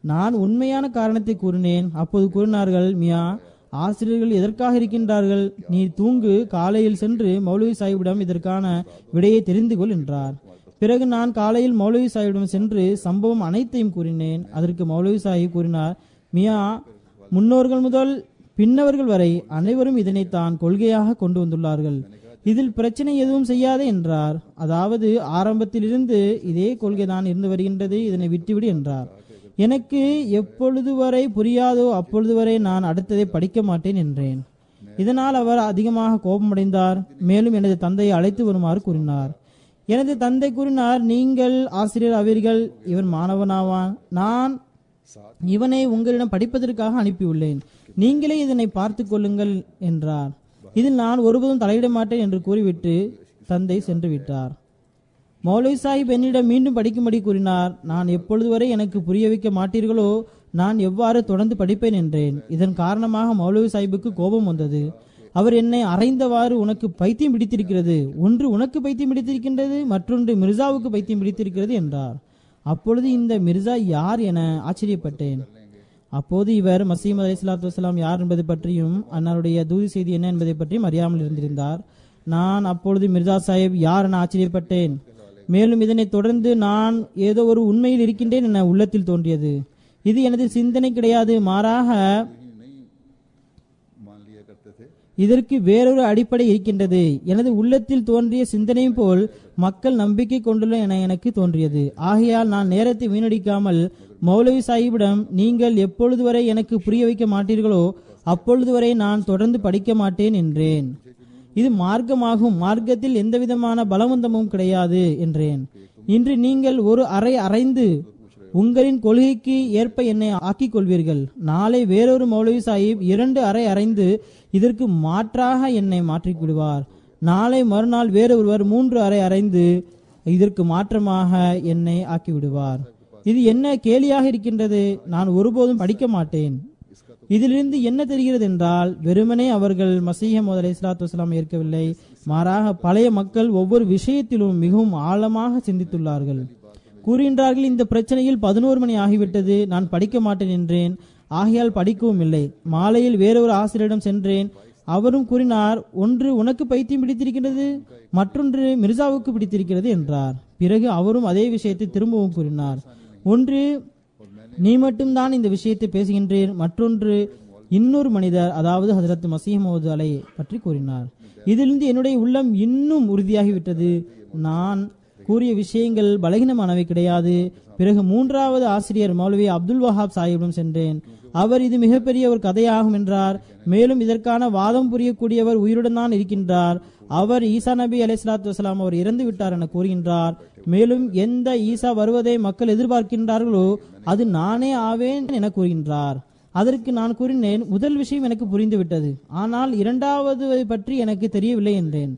நான் உண்மையான காரணத்தை கூறினேன் அப்போது கூறினார்கள் மியா ஆசிரியர்கள் எதற்காக இருக்கின்றார்கள் நீ தூங்கு காலையில் சென்று மௌலவி சாஹிபிடம் இதற்கான விடையை தெரிந்து கொள் என்றார் பிறகு நான் காலையில் மௌலவி சாஹிபிடம் சென்று சம்பவம் அனைத்தையும் கூறினேன் அதற்கு மௌலவி சாஹிப் கூறினார் மியா முன்னோர்கள் முதல் பின்னவர்கள் வரை அனைவரும் இதனைத்தான் கொள்கையாக கொண்டு வந்துள்ளார்கள் இதில் பிரச்சனை எதுவும் செய்யாதே என்றார் அதாவது ஆரம்பத்திலிருந்து இதே கொள்கைதான் இருந்து வருகின்றது இதனை விட்டுவிடு என்றார் எனக்கு எப்பொழுது வரை புரியாதோ அப்பொழுது வரை நான் அடுத்ததை படிக்க மாட்டேன் என்றேன் இதனால் அவர் அதிகமாக கோபமடைந்தார் மேலும் எனது தந்தையை அழைத்து வருமாறு கூறினார் எனது தந்தை கூறினார் நீங்கள் ஆசிரியர் அவர்கள் இவன் மாணவனாவான் நான் இவனை உங்களிடம் படிப்பதற்காக அனுப்பியுள்ளேன் நீங்களே இதனை பார்த்துக் கொள்ளுங்கள் என்றார் இதில் நான் ஒருபோதும் தலையிட மாட்டேன் என்று கூறிவிட்டு தந்தை சென்று விட்டார் மௌலவி சாஹிப் என்னிடம் மீண்டும் படிக்கும்படி கூறினார் நான் எப்பொழுது வரை எனக்கு புரிய வைக்க மாட்டீர்களோ நான் எவ்வாறு தொடர்ந்து படிப்பேன் என்றேன் இதன் காரணமாக மௌலவி சாஹிப்புக்கு கோபம் வந்தது அவர் என்னை அறைந்தவாறு உனக்கு பைத்தியம் பிடித்திருக்கிறது ஒன்று உனக்கு பைத்தியம் பிடித்திருக்கின்றது மற்றொன்று மிர்சாவுக்கு பைத்தியம் பிடித்திருக்கிறது என்றார் அப்பொழுது இந்த மிர்சா யார் என ஆச்சரியப்பட்டேன் அப்போது இவர் மசீம் அலி சலாத்து வலாம் யார் என்பதை பற்றியும் அன்னாருடைய தூதி செய்தி என்ன என்பதை பற்றியும் அறியாமல் இருந்திருந்தார் நான் அப்பொழுது மிர்சா சாஹிப் யார் என ஆச்சரியப்பட்டேன் மேலும் இதனைத் தொடர்ந்து நான் ஏதோ ஒரு உண்மையில் இருக்கின்றேன் என உள்ளத்தில் தோன்றியது இது எனது சிந்தனை கிடையாது மாறாக मान लिया करते थे இதற்கு வேறொரு அடிப்படை இருக்கின்றது எனது உள்ளத்தில் தோன்றிய சிந்தனையும் போல் மக்கள் நம்பிக்கை கொண்டுள்ள என எனக்கு தோன்றியது ஆகையால் நான் நேரத்தை வீணடிக்காமல் மௌலவி சாஹிபிடம் நீங்கள் எப்பொழுது வரை எனக்கு புரிய வைக்க மாட்டீர்களோ அப்பொழுது வரை நான் தொடர்ந்து படிக்க மாட்டேன் என்றேன் இது மார்க்கமாகும் மார்க்கத்தில் எந்தவிதமான பலவந்தமும் கிடையாது என்றேன் இன்று நீங்கள் ஒரு அறை அறைந்து உங்களின் கொள்கைக்கு ஏற்ப என்னை ஆக்கிக் கொள்வீர்கள் நாளை வேறொரு மௌலவி சாஹிப் இரண்டு அறை அறைந்து இதற்கு மாற்றாக என்னை மாற்றிக் விடுவார் நாளை மறுநாள் வேறு ஒருவர் மூன்று அறை அறைந்து இதற்கு மாற்றமாக என்னை ஆக்கி விடுவார் இது என்ன கேலியாக இருக்கின்றது நான் ஒருபோதும் படிக்க மாட்டேன் இதிலிருந்து என்ன தெரிகிறது என்றால் வெறுமனே அவர்கள் மசீஹ மோதல் இஸ்லாத்து வஸ்லாம் ஏற்கவில்லை மாறாக பழைய மக்கள் ஒவ்வொரு விஷயத்திலும் மிகவும் ஆழமாக சிந்தித்துள்ளார்கள் கூறுகின்றார்கள் இந்த பிரச்சனையில் பதினோரு மணி ஆகிவிட்டது நான் படிக்க மாட்டேன் என்றேன் ஆகையால் படிக்கவும் இல்லை மாலையில் வேறொரு ஆசிரியரிடம் சென்றேன் அவரும் கூறினார் ஒன்று உனக்கு பைத்தியம் பிடித்திருக்கிறது மற்றொன்று மிர்சாவுக்கு பிடித்திருக்கிறது என்றார் பிறகு அவரும் அதே விஷயத்தை திரும்பவும் கூறினார் ஒன்று நீ மட்டும்தான் இந்த விஷயத்தை பேசுகின்றேன் மற்றொன்று இன்னொரு மனிதர் அதாவது ஹசரத் மசீமோது அலை பற்றி கூறினார் இதிலிருந்து என்னுடைய உள்ளம் இன்னும் உறுதியாகிவிட்டது நான் கூறிய விஷயங்கள் பலகீனமானவை கிடையாது பிறகு மூன்றாவது ஆசிரியர் மௌலவி அப்துல் வஹாப் சாஹிபிடம் சென்றேன் அவர் இது மிகப்பெரிய ஒரு கதையாகும் என்றார் மேலும் இதற்கான வாதம் புரியக்கூடியவர் உயிருடன் தான் இருக்கின்றார் அவர் ஈசா நபி அலைஹிஸ்ஸலாத்து வஸலாம் அவர் இறந்து விட்டார் என கூறுகின்றார் மேலும் எந்த ஈசா வருவதை மக்கள் எதிர்பார்க்கின்றார்களோ அது நானே ஆவேன் என கூறுகின்றார் அதற்கு நான் கூறினேன் முதல் விஷயம் எனக்கு புரிந்துவிட்டது ஆனால் இரண்டாவது பற்றி எனக்கு தெரியவில்லை என்றேன்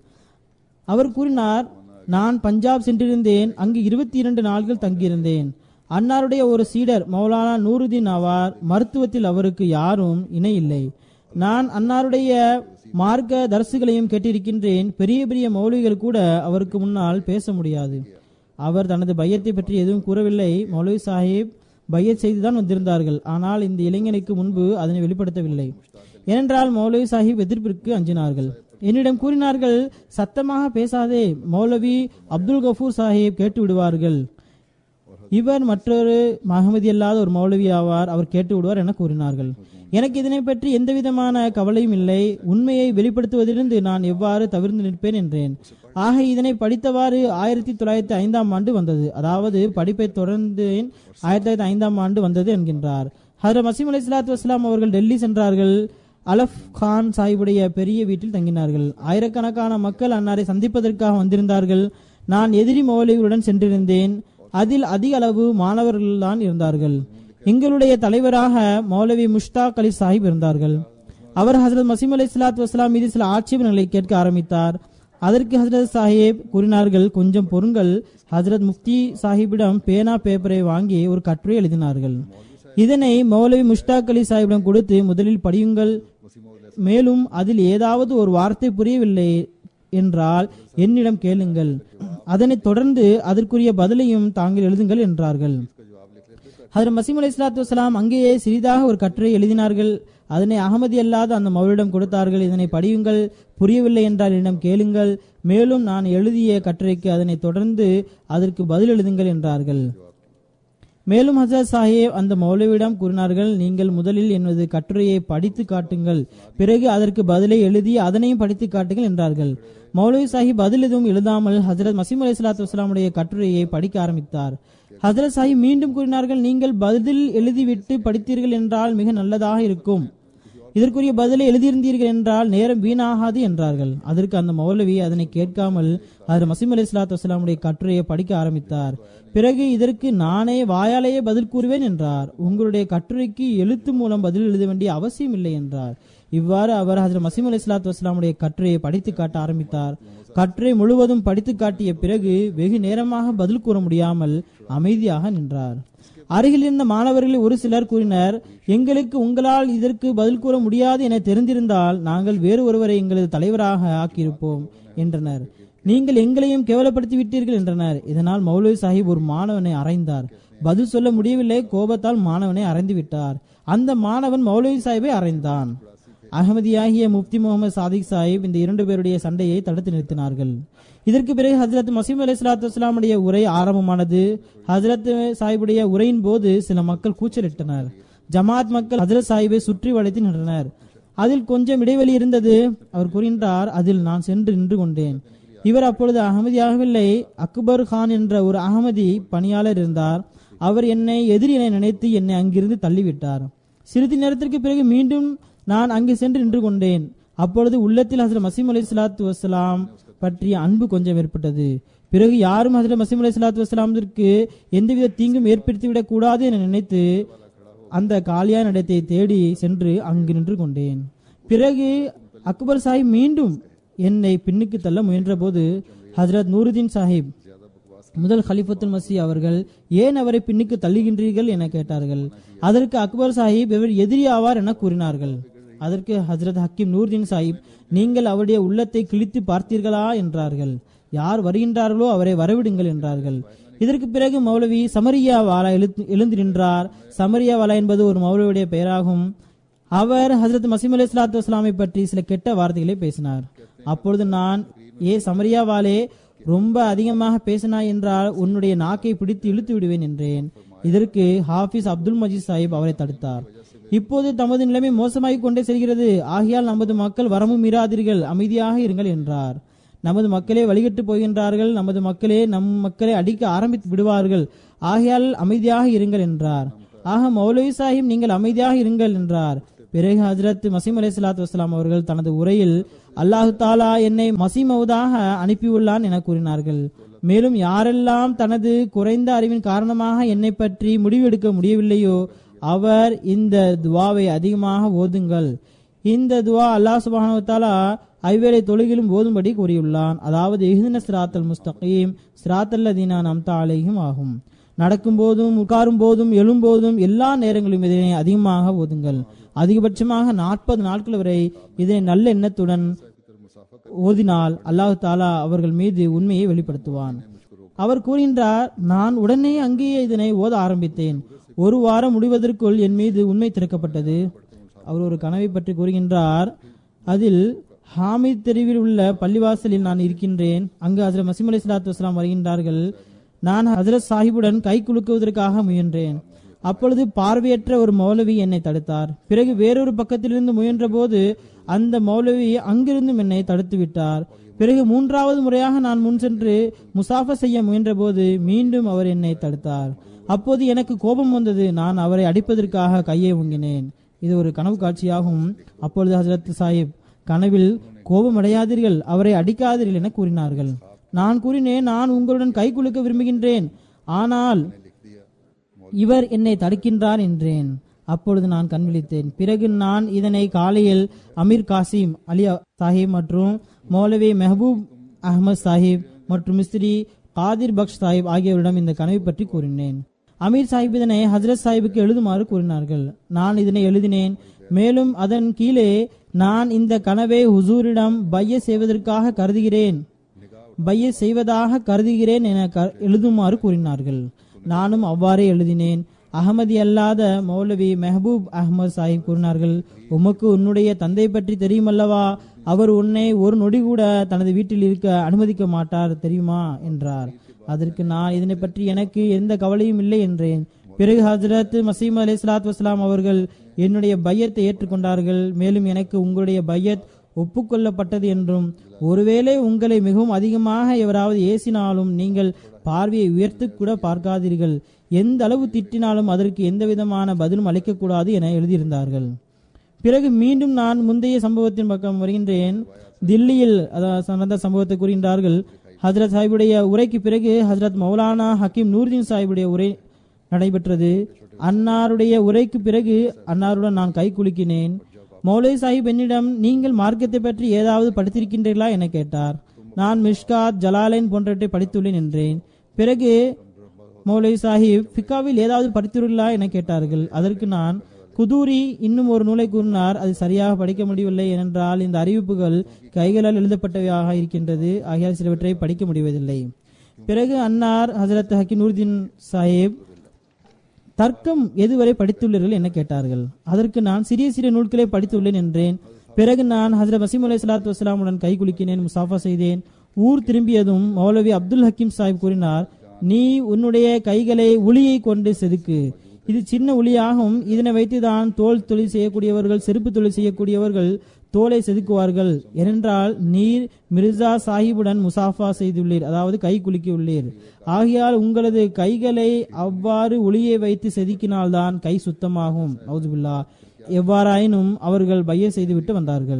அவர் கூறினார் நான் பஞ்சாப் சென்றிருந்தேன் அங்கு இருபத்தி இரண்டு நாள்கள் தங்கியிருந்தேன் அன்னாருடைய ஒரு சீடர் மௌலானா நூருதீன் ஆவார் மருத்துவத்தில் அவருக்கு யாரும் இணை இல்லை நான் அன்னாருடைய மார்க்க தரிசுகளையும் கேட்டிருக்கின்றேன் பெரிய பெரிய மௌலிகள் கூட அவருக்கு முன்னால் பேச முடியாது அவர் தனது பையத்தை பற்றி எதுவும் கூறவில்லை மௌலவி சாஹிப் பையத் செய்துதான் வந்திருந்தார்கள் ஆனால் இந்த இளைஞனுக்கு முன்பு அதனை வெளிப்படுத்தவில்லை ஏனென்றால் மௌலவி சாஹிப் எதிர்ப்பிற்கு அஞ்சினார்கள் என்னிடம் கூறினார்கள் சத்தமாக பேசாதே மௌலவி அப்துல் கஃபூர் சாஹிப் கேட்டு விடுவார்கள் இவர் மற்றொரு மஹமதி அல்லாத ஒரு மௌலவி ஆவார் அவர் கேட்டு விடுவார் என கூறினார்கள் எனக்கு இதனை பற்றி எந்த விதமான கவலையும் இல்லை உண்மையை வெளிப்படுத்துவதிலிருந்து நான் எவ்வாறு தவிர்த்து நிற்பேன் என்றேன் ஆக இதனை படித்தவாறு ஆயிரத்தி தொள்ளாயிரத்தி ஐந்தாம் ஆண்டு வந்தது அதாவது படிப்பை தொடர்ந்து ஆயிரத்தி தொள்ளாயிரத்தி ஐந்தாம் ஆண்டு வந்தது என்கின்றார் ஹதரத் மசீம் அலி சலாத்து வஸ்லாம் அவர்கள் டெல்லி சென்றார்கள் அலஃப் கான் சாஹிபுடைய பெரிய வீட்டில் தங்கினார்கள் ஆயிரக்கணக்கான மக்கள் அன்னாரை சந்திப்பதற்காக வந்திருந்தார்கள் நான் எதிரி மௌலவியுடன் சென்றிருந்தேன் அதில் அதிக அளவு மாணவர்கள் தான் இருந்தார்கள் எங்களுடைய தலைவராக மௌலவி முஷ்தாக் அலி சாஹிப் இருந்தார்கள் அவர் ஹசரத் மசீம் அலி சலாத்து வஸ்லாம் மீது சில ஆட்சேபனைகளை கேட்க ஆரம்பித்தார் அதற்கு ஹசரத் சாஹிப் கூறினார்கள் கொஞ்சம் பொருங்கள் ஹசரத் முஃப்தி சாஹிப்பிடம் பேனா பேப்பரை வாங்கி ஒரு கட்டுரை எழுதினார்கள் இதனை மௌலவி முஷ்தாக் அலி சாஹிப்பிடம் கொடுத்து முதலில் படியுங்கள் மேலும் அதில் ஏதாவது ஒரு வார்த்தை புரியவில்லை என்றால் என்னிடம் கேளுங்கள் அதனைத் தொடர்ந்து அதற்குரிய பதிலையும் தாங்கள் எழுதுங்கள் என்றார்கள் ஹதரத் மசீம் அலி இஸ்லாத்து வசலாம் அங்கேயே சிறிதாக ஒரு கட்டுரை எழுதினார்கள் அதனை அகமதி அல்லாத அந்த மௌலிடம் கொடுத்தார்கள் இதனை படியுங்கள் புரியவில்லை என்றால் என்னிடம் கேளுங்கள் மேலும் நான் எழுதிய கட்டுரைக்கு அதனை தொடர்ந்து அதற்கு பதில் எழுதுங்கள் என்றார்கள் மேலும் ஹசரத் சாஹிப் அந்த மௌலவியிடம் கூறினார்கள் நீங்கள் முதலில் எனது கட்டுரையை படித்து காட்டுங்கள் பிறகு அதற்கு பதிலை எழுதி அதனையும் படித்து காட்டுங்கள் என்றார்கள் மௌலவி சாஹிப் பதில் எதுவும் எழுதாமல் ஹசரத் மசீம் அலி சலாத்து வஸ்லாமுடைய கட்டுரையை படிக்க ஆரம்பித்தார் ஹசரத் சாஹிப் மீண்டும் கூறினார்கள் நீங்கள் பதில் எழுதிவிட்டு படித்தீர்கள் என்றால் மிக நல்லதாக இருக்கும் இதற்குரிய பதிலை எழுதியிருந்தீர்கள் என்றால் நேரம் வீணாகாது என்றார்கள் அதற்கு அந்த மௌலவி அதனை கேட்காமல் அதில் மசீம் அலி இஸ்லாத்து வஸ்லாமுடைய கட்டுரையை படிக்க ஆரம்பித்தார் பிறகு இதற்கு நானே வாயாலேயே பதில் கூறுவேன் என்றார் உங்களுடைய கட்டுரைக்கு எழுத்து மூலம் பதில் எழுத வேண்டிய அவசியம் இல்லை என்றார் இவ்வாறு அவர் ஹசரத் மசீம் அலி இஸ்லாத்து வஸ்லாமுடைய கட்டுரையை படித்து காட்ட ஆரம்பித்தார் கட்டுரை முழுவதும் படித்து காட்டிய பிறகு வெகு நேரமாக பதில் கூற முடியாமல் அமைதியாக நின்றார் அருகில் இருந்த மாணவர்களில் ஒரு சிலர் கூறினர் எங்களுக்கு உங்களால் இதற்கு பதில் கூற முடியாது என தெரிந்திருந்தால் நாங்கள் வேறு ஒருவரை எங்களது தலைவராக ஆக்கியிருப்போம் என்றனர் நீங்கள் எங்களையும் கேவலப்படுத்தி விட்டீர்கள் என்றனர் இதனால் மௌலவி சாஹிப் ஒரு மாணவனை அறைந்தார் பதில் சொல்ல முடியவில்லை கோபத்தால் மாணவனை அறைந்து விட்டார் அந்த மாணவன் மௌலவி சாஹிப்பை அறைந்தான் அகமதியாகிய முப்தி முகமது சாதிக் சாஹிப் இந்த இரண்டு பேருடைய சண்டையை தடுத்து நிறுத்தினார்கள் இதற்கு பிறகு ஹசரத் மசீம் அலி சலாத்து வஸ்லாமுடைய உரை ஆரம்பமானது ஹசரத் சாஹிபுடைய உரையின் போது சில மக்கள் கூச்சலிட்டனர் ஜமாத் மக்கள் ஹசரத் சாஹிபை சுற்றி வளைத்து நின்றனர் அதில் கொஞ்சம் இடைவெளி இருந்தது அவர் கூறுகின்றார் அதில் நான் சென்று நின்று கொண்டேன் இவர் அப்பொழுது அகமதியாகவில்லை அக்பர் கான் என்ற ஒரு அகமதி பணியாளர் இருந்தார் அவர் என்னை எதிரி என நினைத்து என்னை அங்கிருந்து தள்ளிவிட்டார் சிறிது நேரத்திற்கு பிறகு மீண்டும் நான் அங்கே சென்று நின்று கொண்டேன் அப்பொழுது உள்ளத்தில் ஹசரத் மசீம் அலி சலாத்து வசலாம் பற்றிய அன்பு கொஞ்சம் ஏற்பட்டது பிறகு யாரும் ஹசரத் மசீம் அலி சலாத்து வசலாமிற்கு எந்தவித தீங்கும் ஏற்படுத்திவிடக் கூடாது என நினைத்து அந்த காலியான இடத்தை தேடி சென்று அங்கு நின்று கொண்டேன் பிறகு அக்பர் சாஹிப் மீண்டும் என்னை பின்னுக்கு தள்ள முயன்றபோது ஹஜரத் நூருதீன் சாஹிப் முதல் ஹலிஃபத்துல் மசி அவர்கள் ஏன் அவரை பின்னுக்கு தள்ளுகின்றீர்கள் என கேட்டார்கள் அதற்கு அக்பர் சாஹிப் இவர் எதிரி ஆவார் என கூறினார்கள் அதற்கு ஹஜரத் ஹக்கீம் நூர்தீன் சாஹிப் நீங்கள் அவருடைய உள்ளத்தை கிழித்து பார்த்தீர்களா என்றார்கள் யார் வருகின்றார்களோ அவரை வரவிடுங்கள் என்றார்கள் இதற்கு பிறகு மௌலவி சமரியா வாலா எழுத்து- எழுந்து நின்றார் சமரியா வாலா என்பது ஒரு மௌலவியுடைய பெயராகும் அவர் ஹசரத் மசீம் அலி இஸ்லாத்து வஸ்லாமை பற்றி சில கெட்ட வார்த்தைகளை பேசினார் அப்பொழுது நான் ஏ சமரியாவாலே ரொம்ப அதிகமாக பேசினாய் என்றால் உன்னுடைய நாக்கை பிடித்து இழுத்து விடுவேன் என்றேன் இதற்கு ஹாஃபிஸ் அப்துல் மஜீத் சாஹிப் அவரை தடுத்தார் இப்போது தமது நிலைமை மோசமாகிக் கொண்டே செல்கிறது ஆகையால் நமது மக்கள் வரமும் மீறாதீர்கள் அமைதியாக இருங்கள் என்றார் நமது மக்களே வழிகட்டு போகின்றார்கள் நமது மக்களே நம் மக்களை அடிக்க ஆரம்பித்து விடுவார்கள் ஆகையால் அமைதியாக இருங்கள் என்றார் ஆக மௌலவி சாஹிப் நீங்கள் அமைதியாக இருங்கள் என்றார் பிறகு ஹஜரத் மசீம் அலி சலாத்து வஸ்லாம் அவர்கள் தனது உரையில் அல்லாஹு தாலா என்னை மசீமவுதாக அனுப்பியுள்ளான் என கூறினார்கள் மேலும் யாரெல்லாம் தனது குறைந்த அறிவின் காரணமாக என்னை பற்றி முடிவெடுக்க முடியவில்லையோ அவர் இந்த துவாவை அதிகமாக ஓதுங்கள் இந்த துவா அல்லாஹ் சுப்ஹானஹு வ தஆலா ஐவேளை தொழுகிலும் ஓதும்படி கூறியுள்ளான் அதாவது இஹ்தின சிராத்தல் முஸ்தகீம் சிராத்தல் லதீனா நம்தா அலைஹிம் ஆகும் நடக்கும் போதும் உட்காரும் போதும் எழும்போதும் எல்லா நேரங்களிலும் இதனை அதிகமாக ஓதுங்கள் அதிகபட்சமாக நாற்பது நாட்கள் வரை இதனை நல்ல எண்ணத்துடன் ஓதினால் அல்லாஹ் தாலா அவர்கள் மீது உண்மையை வெளிப்படுத்துவான் அவர் கூறுகின்றார் நான் உடனே அங்கேயே இதனை ஓத ஆரம்பித்தேன் ஒரு வாரம் முடிவதற்குள் என் மீது உண்மை திறக்கப்பட்டது அவர் ஒரு கனவை பற்றி கூறுகின்றார் அதில் ஹாமித் தெருவில் உள்ள பள்ளிவாசலில் நான் இருக்கின்றேன் அங்கு ஹசரத் மசீம் அலி சலாத்து வஸ்லாம் வருகின்றார்கள் நான் ஹசரத் சாஹிபுடன் கை குலுக்குவதற்காக முயன்றேன் அப்பொழுது பார்வையற்ற ஒரு மௌலவி என்னை தடுத்தார் பிறகு வேறொரு பக்கத்திலிருந்து முயன்றபோது அந்த மௌலவி அங்கிருந்தும் என்னை தடுத்து விட்டார் பிறகு மூன்றாவது முறையாக நான் முன் சென்று முசாஃபா செய்ய முயன்றபோது மீண்டும் அவர் என்னை தடுத்தார் அப்போது எனக்கு கோபம் வந்தது நான் அவரை அடிப்பதற்காக கையை ஓங்கினேன் இது ஒரு கனவு காட்சியாகும் அப்பொழுது ஹசரத் சாஹிப் கனவில் கோபம் அடையாதீர்கள் அவரை அடிக்காதீர்கள் என கூறினார்கள் நான் கூறினேன் நான் உங்களுடன் கை குலுக்க விரும்புகின்றேன் ஆனால் இவர் என்னை தடுக்கின்றார் என்றேன் அப்பொழுது நான் கண் விழித்தேன் பிறகு நான் இதனை காலையில் அமீர் காசிம் அலி சாஹிப் மற்றும் மௌலவி மெஹபூப் அஹ்மத் சாஹிப் மற்றும் மிஸ்ரி காதிர் பக்ஷ் சாஹிப் ஆகியோரிடம் இந்த கனவை பற்றி கூறினேன் அமீர் சாஹிப் இதனை ஹஜரத் சாஹிபுக்கு எழுதுமாறு கூறினார்கள் நான் இதனை எழுதினேன் மேலும் அதன் கீழே நான் இந்த கனவை ஹுசூரிடம் பைய செய்வதற்காக கருதுகிறேன் பைய செய்வதாக கருதுகிறேன் என க- எழுதுமாறு கூறினார்கள் நானும் அவ்வாறே எழுதினேன் அகமதி அல்லாத மௌலவி மெஹபூப் அஹ்மத் சாஹிப் கூறினார்கள் உமக்கு உன்னுடைய தந்தை பற்றி தெரியுமல்லவா அவர் உன்னை ஒரு நொடி கூட தனது வீட்டில் இருக்க அனுமதிக்க மாட்டார் தெரியுமா என்றார் அதற்கு நான் இதனை பற்றி எனக்கு எந்த கவலையும் இல்லை என்றேன் பிறகு ஹஜரத் மசீம் அலி சலாத் வஸ்லாம் அவர்கள் என்னுடைய பையத்தை ஏற்றுக்கொண்டார்கள் மேலும் எனக்கு உங்களுடைய பையத் ஒப்புக்கொள்ளப்பட்டது என்றும் ஒருவேளை உங்களை மிகவும் அதிகமாக எவராவது ஏசினாலும் நீங்கள் பார்வையை உயர்த்து கூட பார்க்காதீர்கள் எந்த அளவு திட்டினாலும் அதற்கு எந்த விதமான பதிலும் அளிக்கக்கூடாது என எழுதியிருந்தார்கள் பிறகு மீண்டும் நான் முந்தைய சம்பவத்தின் பக்கம் வருகின்றேன் தில்லியில் அதாவது நடந்த சம்பவத்தை கூறுகின்றார்கள் ஹஜரத் சாஹிபுடைய உரைக்கு பிறகு ஹஜரத் மௌலானா ஹக்கீம் நூர்தீன் சாஹிபுடைய உரை நடைபெற்றது அன்னாருடைய உரைக்கு பிறகு அன்னாருடன் நான் கை குலுக்கினேன் மௌலை சாஹிப் என்னிடம் நீங்கள் மார்க்கத்தை பற்றி ஏதாவது படித்திருக்கின்றீர்களா என கேட்டார் நான் மிஷ்காத் ஜலாலைன் போன்றவற்றை படித்துள்ளேன் என்றேன் பிறகு மௌலை சாஹிப் ஃபிகாவில் ஏதாவது படித்துள்ளா என கேட்டார்கள் அதற்கு நான் குதூரி இன்னும் ஒரு நூலை கூறினார் அது சரியாக படிக்க முடியவில்லை ஏனென்றால் இந்த அறிவிப்புகள் கைகளால் எழுதப்பட்டவையாக இருக்கின்றது ஆகையால் சிலவற்றை படிக்க முடிவதில்லை பிறகு அன்னார் ஹசரத் ஹக்கி நூர்தீன் சாஹிப் தர்க்கம் எதுவரை படித்துள்ளீர்கள் என கேட்டார்கள் அதற்கு நான் சிறிய சிறிய நூல்களை படித்துள்ளேன் என்றேன் பிறகு நான் ஹசரத் வசீம் அலி சலாத்து வசலாமுடன் கை குலுக்கினேன் முசாஃபா செய்தேன் ஊர் திரும்பியதும் மௌலவி அப்துல் ஹக்கீம் சாஹிப் கூறினார் நீ உன்னுடைய கைகளை உளியை கொண்டு செதுக்கு இது சின்ன உளியாகும் இதனை வைத்துதான் தோல் தொழில் செய்யக்கூடியவர்கள் செருப்பு தொழில் செய்யக்கூடியவர்கள் தோலை செதுக்குவார்கள் ஏனென்றால் நீர் மிர்சா சாஹிபுடன் முசாஃபா செய்துள்ளீர் அதாவது கை குலுக்கியுள்ளீர் ஆகையால் உங்களது கைகளை அவ்வாறு ஒளியை வைத்து செதுக்கினால்தான் கை சுத்தமாகும் நவுதுபில்லா எவ்வாறாயினும் அவர்கள் பைய செய்துவிட்டு வந்தார்கள்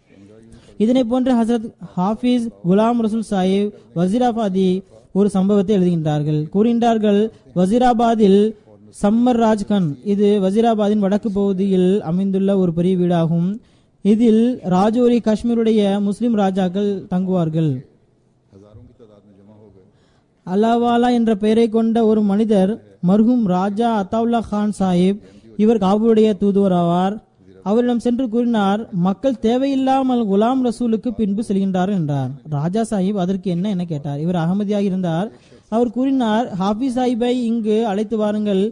இதனை போன்ற ஹசரத் ஹாஃபிஸ் குலாம் ரசூல் சாஹிப் வசீராபாதி ஒரு சம்பவத்தை எழுதுகின்றார்கள் கூறுகின்றார்கள் வசீராபாதில் சம்மர் ராஜ்கன் இது வசீராபாதின் வடக்கு பகுதியில் அமைந்துள்ள ஒரு பெரிய வீடாகும் இதில் ராஜோரி காஷ்மீருடைய முஸ்லிம் ராஜாக்கள் தங்குவார்கள் हजारों की तादाद में जमा हो गए அல்லாவாலா என்ற பெயரை கொண்ட ஒரு மனிதர் மர்ஹூம் ராஜா அத்தாவுல்லா கான் சாஹிப் இவர் காபூலுடைய தூதுவர் ஆவார் அவரிடம் சென்று கூறினார் மக்கள் தேவையில்லாமல் குலாம் ரசூலுக்கு பின்பு செல்கின்றார்கள் என்றார் ராஜா சாஹிப் அதற்கு என்ன என கேட்டார் இவர் அகமதியாக இருந்தார் அவர் கூறினார் ஹாஃபிஸ் சாஹிப்பை இங்கு அழைத்து வாருங்கள்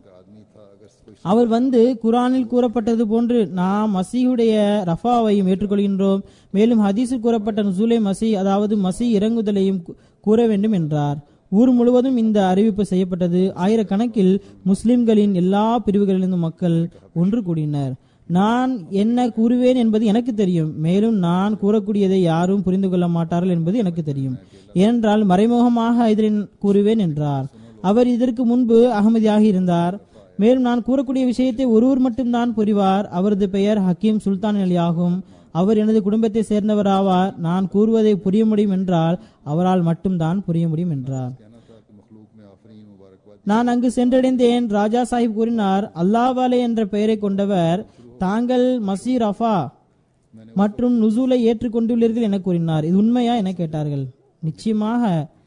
அவர் வந்து குரானில் கூறப்பட்டது போன்று நாம் மசீஹுடைய ரஃபாவையும் ஏற்றுக்கொள்கின்றோம் மேலும் ஹதீஸில் கூறப்பட்ட நுசூலை மசி அதாவது மசி இறங்குதலையும் கூ- கூற வேண்டும் என்றார் ஊர் முழுவதும் இந்த அறிவிப்பு செய்யப்பட்டது ஆயிரக்கணக்கில் முஸ்லிம்களின் எல்லா பிரிவுகளிலிருந்தும் மக்கள் ஒன்று கூடினர் நான் என்ன கூறுவேன் என்பது எனக்கு தெரியும் மேலும் நான் கூறக்கூடியதை யாரும் புரிந்து கொள்ள மாட்டார்கள் என்பது எனக்கு தெரியும் ஏனென்றால் மறைமுகமாக இதனை கூறுவேன் என்றார் அவர் இதற்கு முன்பு அகமதியாக இருந்தார் மேலும் நான் கூறக்கூடிய விஷயத்தை ஒருவர் மட்டும்தான் புரிவார் அவரது பெயர் ஹக்கீம் சுல்தான் அலி ஆகும் அவர் எனது குடும்பத்தை சேர்ந்தவராவார் நான் கூறுவதை புரிய முடியும் என்றால் அவரால் மட்டும்தான் புரிய முடியும் என்றார் कहना था कि मखलूक में आफरीन मुबारकबाद நான் அங்கு சென்றடைந்தேன் ராஜா சாஹிப் கூறினார் அல்லாவாலே என்ற பெயரை கொண்டவர் தாங்கள் மசீர் அஃபா மற்றும் நுசூலை ஏற்றுக்கொண்டுள்ளீர்கள் என கூறினார் இது உண்மையா என கேட்டார்கள் நிச்சயமாக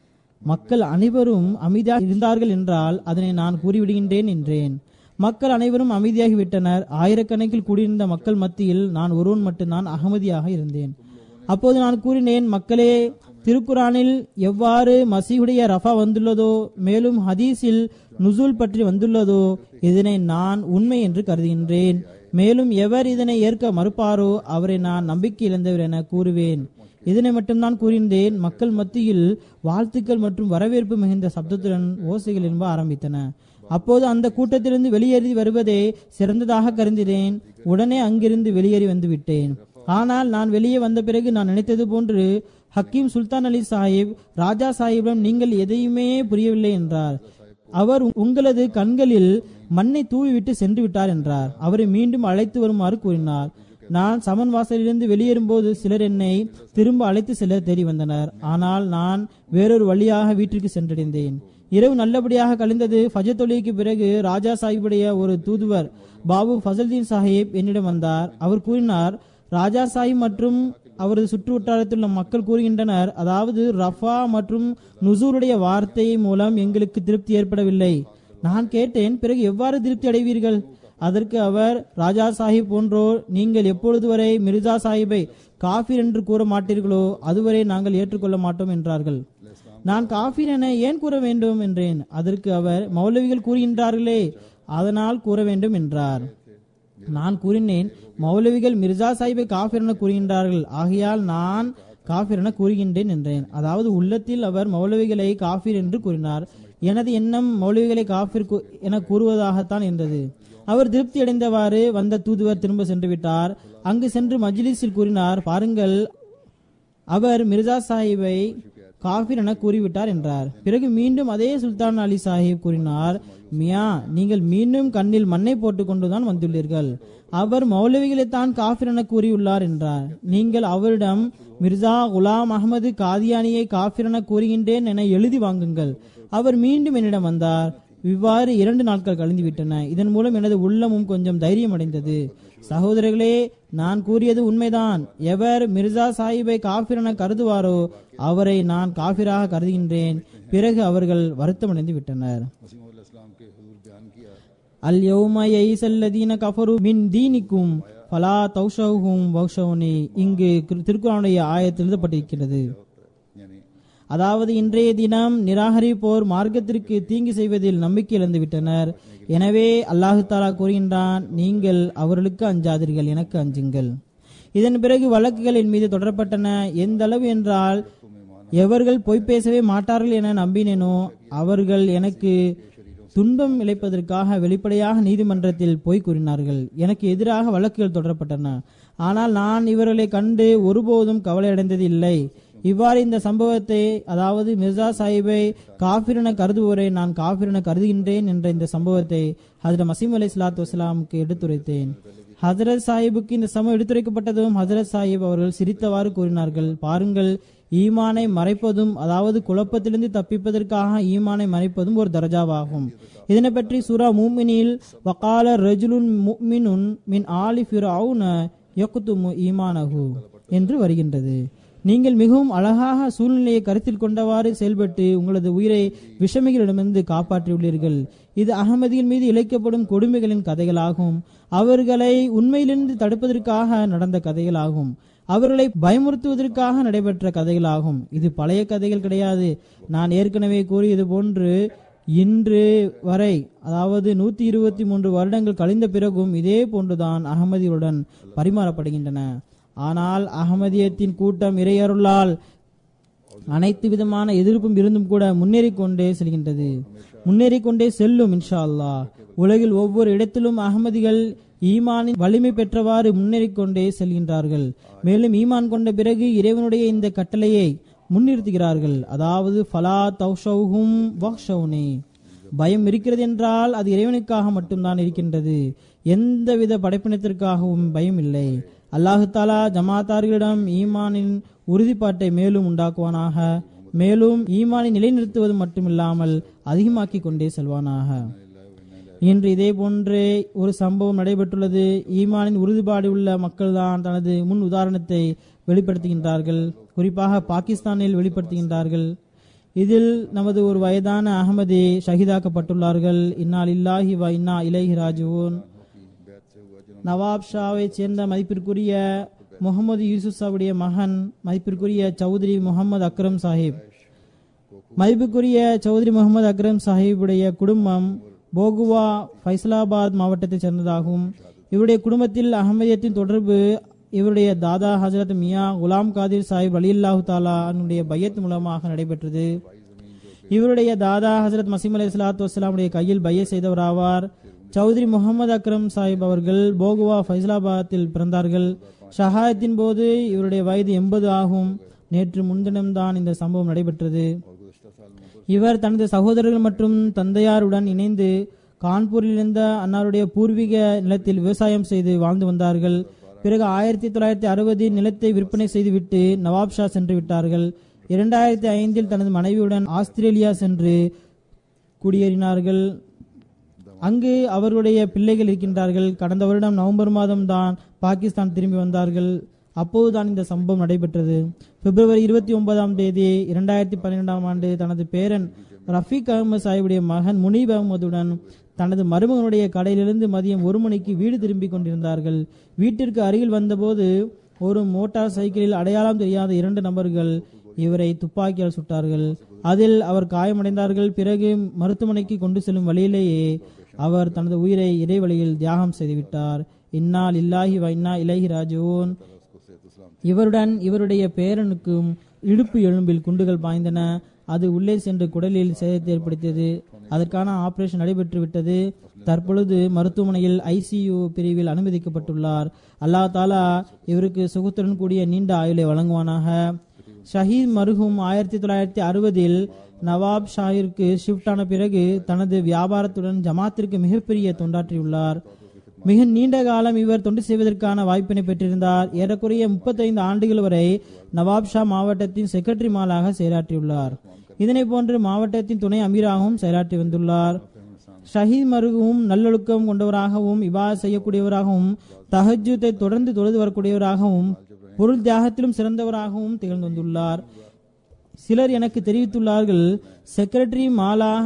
மக்கள் அனைவரும் அமைதியாக இருந்தார்கள் என்றால் அதனை நான் கூறிவிடுகின்றேன் என்றேன் மக்கள் அனைவரும் அமைதியாகி விட்டனர் ஆயிரக்கணக்கில் கூடியிருந்த மக்கள் மத்தியில் நான் ஒருவன் மட்டும்தான் அகமதியாக இருந்தேன் அப்போது நான் கூறினேன் மக்களே திருக்குரானில் எவ்வாறு மசீஹுடைய ரஃபா வந்துள்ளதோ மேலும் ஹதீஸில் நுசூல் பற்றி வந்துள்ளதோ இதனை நான் உண்மை என்று கருதுகின்றேன் மேலும் எவர் இதனை ஏற்க மறுப்பாரோ அவரை நான் நம்பிக்கை இழந்தவர் என கூறுவேன் இதனை மட்டும்தான் கூறியிருந்தேன் மக்கள் மத்தியில் வாழ்த்துக்கள் மற்றும் வரவேற்பு மிகுந்த சப்தத்துடன் ஓசைகள் என்ப ஆரம்பித்தன அப்போது அந்த கூட்டத்திலிருந்து வெளியேறி வருவதே சிறந்ததாக கருதினேன் உடனே அங்கிருந்து வெளியேறி வந்து விட்டேன் ஆனால் நான் வெளியே வந்த பிறகு நான் நினைத்தது போன்று ஹக்கீம் சுல்தான் அலி சாஹிப் ராஜா சாஹிப்பிடம் நீங்கள் எதையுமே புரியவில்லை என்றார் அவர் உங்களது கண்களில் மண்ணை தூவிவிட்டு சென்று விட்டார் என்றார் அவரை மீண்டும் அழைத்து வருமாறு கூறினார் நான் சமன் வாசலிலிருந்து வெளியேறும்போது சிலர் என்னை திரும்ப அழைத்து செல்ல தேடி வந்தனர் ஆனால் நான் வேறொரு வழியாக வீட்டிற்கு சென்றடைந்தேன் இரவு நல்லபடியாக கழிந்தது ஃபஜர் தொழுகைக்கு பிறகு ராஜா சாஹிபுடைய ஒரு தூதுவர் பாபு ஃபசல்தீன் சாஹிப் என்னிடம் வந்தார் அவர் கூறினார் ராஜா சாஹிப் மற்றும் அவரது சுற்று வட்டாரத்தில் உள்ள மக்கள் கூறுகின்றனர் அதாவது ரஃபா மற்றும் நுசூருடைய வார்த்தை மூலம் எங்களுக்கு திருப்தி ஏற்படவில்லை நான் கேட்டேன் பிறகு எவ்வாறு திருப்தி அடைவீர்கள் அதற்கு அவர் ராஜா சாஹிப் போன்றோர் நீங்கள் எப்பொழுது வரை மிர்சா சாஹிப்பை காஃபிர் என்று கூற மாட்டீர்களோ அதுவரை நாங்கள் ஏற்றுக்கொள்ள மாட்டோம் என்றார்கள் நான் காஃபிர் என ஏன் கூற வேண்டும் என்றேன் அதற்கு அவர் மௌலவிகள் கூறுகின்றார்களே அதனால் கூற வேண்டும் என்றார் நான் கூறினேன் மௌலவிகள் மிர்சா சாஹிபை காஃபிர் என கூறுகின்றார்கள் ஆகையால் நான் காஃபிர் என கூறுகின்றேன் என்றேன் அதாவது உள்ளத்தில் அவர் மௌலவிகளை காஃபிர் என்று கூறினார் எனது எண்ணம் மௌலவிகளை காஃபிர் கூ- என கூறுவதாகத்தான் இருந்தது அவர் திருப்தி அடைந்தவாறு வந்த தூதுவர் திரும்ப சென்று விட்டார் அங்கு சென்று மஜ்லிஸில் கூறினார் பாருங்கள் அவர் மிர்சா சாஹிபை காஃபிர் என கூறிவிட்டார் என்றார் பிறகு மீண்டும் அதே சுல்தான் அலி சாஹிப் கூறினார் மியா நீங்கள் மீண்டும் கண்ணில் மண்ணை போட்டுக் கொண்டுதான் வந்துள்ளீர்கள் அவர் மௌலவிகளை தான் காஃபிர் என கூறியுள்ளார் என்றார் நீங்கள் அவரிடம் மிர்சா குலாம் அகமது காதியானியை காஃபிர் என கூறுகின்றேன் என எழுதி வாங்குங்கள் அவர் மீண்டும் என்னிடம் வந்தார் இவ்வாறு இரண்டு நாட்கள் கழிந்து விட்டன இதன் மூலம் எனது உள்ளமும் கொஞ்சம் தைரியம் அடைந்தது சகோதரர்களே நான் கூறியது உண்மைதான் எவர் மிர்சா சாஹிபை காஃபிர் என கருதுவாரோ அவரை நான் காஃபிராக கருதுகின்றேன் பிறகு அவர்கள் வருத்தமடைந்து விட்டனர் वसीम इस्लाम के हजूर बयान किया அல் யௌம யைசல்லதீன கஃபரு மின் தீனிக்கும் ஃபலா தௌஷவுஹும் வௌஷவுனி இங்கு கிரு- திருக்குறானுடைய ஆயத்தில் எழுதப்பட்டிருக்கிறது यानी அதாவது இன்றைய தினம் நிராகரிப்போர் மார்க்கத்திற்கு தீங்கு செய்வதில் நம்பிக்கை இழந்து விட்டனர் எனவே அல்லாஹு தாலா கூறுகின்றான் நீங்கள் அவர்களுக்கு அஞ்சாதீர்கள் எனக்கு அஞ்சுங்கள் இதன் பிறகு வழக்குகள் என் மீது தொடரப்பட்டன எந்த அளவு என்றால் எவர்கள் பொய் பேசவே மாட்டார்கள் என நம்பினேனோ அவர்கள் எனக்கு துன்பம் இழைப்பதற்காக வெளிப்படையாக நீதிமன்றத்தில் பொய் கூறினார்கள் எனக்கு எதிராக வழக்குகள் தொடரப்பட்டன ஆனால் நான் இவர்களை கண்டு ஒருபோதும் கவலையடைந்தது இல்லை இவ்வாறு இந்த சம்பவத்தை அதாவது மிர்சா சாஹிபை காஃபிரென கருதுவோரை நான் காஃபிரென கருதுகின்றேன் என்ற இந்த சம்பவத்தை ஹஜரத் மசீம் அலி சலாத்து வசலாமுக்கு எடுத்துரைத்தேன் ஹஜரத் சாஹிபுக்கு இந்த சமம் எடுத்துரைக்கப்பட்டதும் ஹஜரத் சாஹிப் அவர்கள் சிரித்தவாறு கூறினார்கள் பாருங்கள் ஈமானை மறைப்பதும் அதாவது குழப்பத்திலிருந்து தப்பிப்பதற்காக ஈமானை மறைப்பதும் ஒரு தரஜாவாகும் இதனை பற்றி சூரா மூமினில் வகால ரஜுலுன் முக்மினுன் மின் ஆலி ஃபிரௌன யக்துமு ஈமானஹு என்று வருகின்றது நீங்கள் மிகவும் அழகாக சூழ்நிலையை கருத்தில் கொண்டவாறு செயல்பட்டு உங்களது உயிரை விஷமிகளிடமிருந்து காப்பாற்றியுள்ளீர்கள் இது அகமதியின் மீது இழைக்கப்படும் கொடுமைகளின் கதைகளாகும் அவர்களை உண்மையிலிருந்து தடுப்பதற்காக நடந்த கதைகளாகும் அவர்களை பயமுறுத்துவதற்காக நடைபெற்ற கதைகளாகும் இது பழைய கதைகள் கிடையாது நான் ஏற்கனவே கூறியது போன்று இன்று வரை அதாவது நூத்தி இருபத்தி மூன்று வருடங்கள் கழிந்த பிறகும் இதே போன்றுதான் அகமதியுடன் பரிமாறப்படுகின்றன ஆனால் அகமதியத்தின் கூட்டம் இறையருளால் அனைத்து விதமான எதிர்ப்பும் இருந்தும் கூட முன்னேறிக் கொண்டே செல்கின்றது முன்னேறிக் கொண்டே செல்லும் இன்ஷா அல்லாஹ் உலகில் ஒவ்வொரு இடத்திலும் அகமதிகள் ஈமானின் வலிமை பெற்றவாறு முன்னேறிக் கொண்டே செல்கின்றார்கள் மேலும் ஈமான் கொண்ட பிறகு இறைவனுடைய இந்த கட்டளையை முன்னிறுத்துகிறார்கள் அதாவது ஃபலா தௌஷவுஹும் வஹ்ஷவுனி பயம் இருக்கிறது என்றால் அது இறைவனுக்காக மட்டும்தான் இருக்கின்றது எந்தவித படைப்பினத்திற்காகவும் பயம் இல்லை அல்லாஹு தாலா ஜமாத்தார்களிடம் ஈமானின் உறுதிப்பாட்டை மேலும் உண்டாக்குவானாக மேலும் ஈமானை நிலைநிறுத்துவது மட்டுமில்லாமல் அதிகமாக்கிக் கொண்டே செல்வானாக இன்று இதே போன்றே ஒரு சம்பவம் நடைபெற்றுள்ளது ஈமானின் உறுதிப்பாடு உள்ள மக்கள்தான் தனது முன் உதாரணத்தை வெளிப்படுத்துகின்றார்கள் குறிப்பாக பாகிஸ்தானில் வெளிப்படுத்துகின்றார்கள் இதில் நமது ஒரு வயதான அகமதி ஷஹீதாக்கப்பட்டுள்ளார்கள் இன்னால் இல்லாஹி வ இன்னா இலைஹி ராஜுவோன் நவாப் ஷாவை சேர்ந்த மதிப்பிற்குரிய முகமது யூசுப் சாவுடைய மகன் மதிப்பிற்குரிய சௌத்ரி முகமது அக்ரம் சாஹிப் மதிப்புக்குரிய சௌத்ரி முகமது அக்ரம் சாஹிபுடைய குடும்பம் போகுவா ஃபைசலாபாத் மாவட்டத்தைச் சேர்ந்ததாகும் இவருடைய குடும்பத்தில் அகமதியத்தின் தொடர்பு இவருடைய தாதா ஹஜரத் மியா குலாம் காதிர் சாஹிப் அலில்லாஹு தாலா அவனுடைய பையத் மூலமாக நடைபெற்றது இவருடைய தாதா ஹசரத் மசீம் அலி சலாத்து வசலாமுடைய கையில் பைய செய்தவராவார் சௌத்ரி முகமது அக்ரம் சாஹிப் அவர்கள் போகுவா ஃபைசலாபாத்தில் பிறந்தார்கள் ஷஹாயத்தின் போது இவருடைய வயது எண்பது ஆகும் நேற்று முன்தினம்தான் இந்த சம்பவம் நடைபெற்றது இவர் தனது சகோதரர்கள் மற்றும் தந்தையாருடன் இணைந்து கான்பூரில் இருந்த அன்னாருடைய பூர்வீக நிலத்தில் விவசாயம் செய்து வாழ்ந்து வந்தார்கள் பிறகு ஆயிரத்தி தொள்ளாயிரத்தி அறுபதில் நிலத்தை விற்பனை செய்துவிட்டு நவாப் ஷா சென்று விட்டார்கள் இரண்டாயிரத்தி ஐந்தில் தனது மனைவியுடன் ஆஸ்திரேலியா சென்று குடியேறினார்கள் அங்கு அவர்களுடைய பிள்ளைகள் இருக்கின்றார்கள் கடந்த வருடம் நவம்பர் மாதம் தான் பாகிஸ்தான் திரும்பி வந்தார்கள் அப்போதுதான் இந்த சம்பவம் நடைபெற்றது பிப்ரவரி இருபத்தி ஒன்பதாம் தேதி இரண்டாயிரத்தி பன்னிரெண்டாம் ஆண்டு தனது பேரன் ரஃபீக் அகமது சாஹிபுடைய மகன் முனீப் அகமதுடன் தனது மருமகனுடைய கடையிலிருந்து மதியம் ஒரு மணிக்கு வீடு திரும்பிக் கொண்டிருந்தார்கள் வீட்டிற்கு அருகில் வந்தபோது ஒரு மோட்டார் சைக்கிளில் அடையாளம் தெரியாத இரண்டு நபர்கள் இவரை துப்பாக்கியால் சுட்டார்கள் அதில் அவர் காயமடைந்தார்கள் பிறகு மருத்துவமனைக்கு கொண்டு செல்லும் வழியிலேயே அவர் தனது உயிரை இடைவெளியில் தியாகம் செய்துவிட்டார் இன்னால் இல்லாஹி வ இன்னா இலஹி ராஜுவோன் இவருடன் இவருடைய பேரனுக்கும் இடுப்பு எலும்பில் குண்டுகள் பாய்ந்தன அது உள்ளே சென்று குடலில் சேதத்தை ஏற்படுத்தியது அதற்கான ஆபரேஷன் நடைபெற்று விட்டது தற்பொழுது மருத்துவமனையில் ஐசியு பிரிவில் அனுமதிக்கப்பட்டுள்ளார் அல்லாஹ் தாலா இவருக்கு சுகத்துடன் கூடிய நீண்ட ஆயுளை வழங்குவானாக ஷஹீத் மருகும் ஆயிரத்தி தொள்ளாயிரத்தி அறுபதில் நவாப் ஷாயிற்கு ஷிஃப்ட் ஆன பிறகு தனது வியாபாரத்துடன் ஜமாத்திற்கு மிகப்பெரிய தொண்டாற்றியுள்ளார் மிக நீண்ட காலம் இவர் தொண்டு செய்வதற்கான வாய்ப்பினை பெற்றிருந்தார் ஏறக்குறைய முப்பத்தைந்து ஆண்டுகள் வரை நவாப் ஷா மாவட்டத்தின் செக்ரட்டரி மாலாக செயலாற்றியுள்ளார் இதனை போன்று மாவட்டத்தின் துணை அமீராகவும் செயலாற்றி வந்துள்ளார் ஷஹீத் மருகவும் நல்லொழுக்கம் கொண்டவராகவும் இவா செய்யக்கூடியவராகவும் தஹஜுத்தை தொடர்ந்து தொழுது வரக்கூடியவராகவும் பொருள் தியாகத்திலும் சிறந்தவராகவும் திகழ்ந்து வந்துள்ளார் சிலர் எனக்கு தெரிவித்துள்ளார்கள் செக்ரட்டரி மாலாக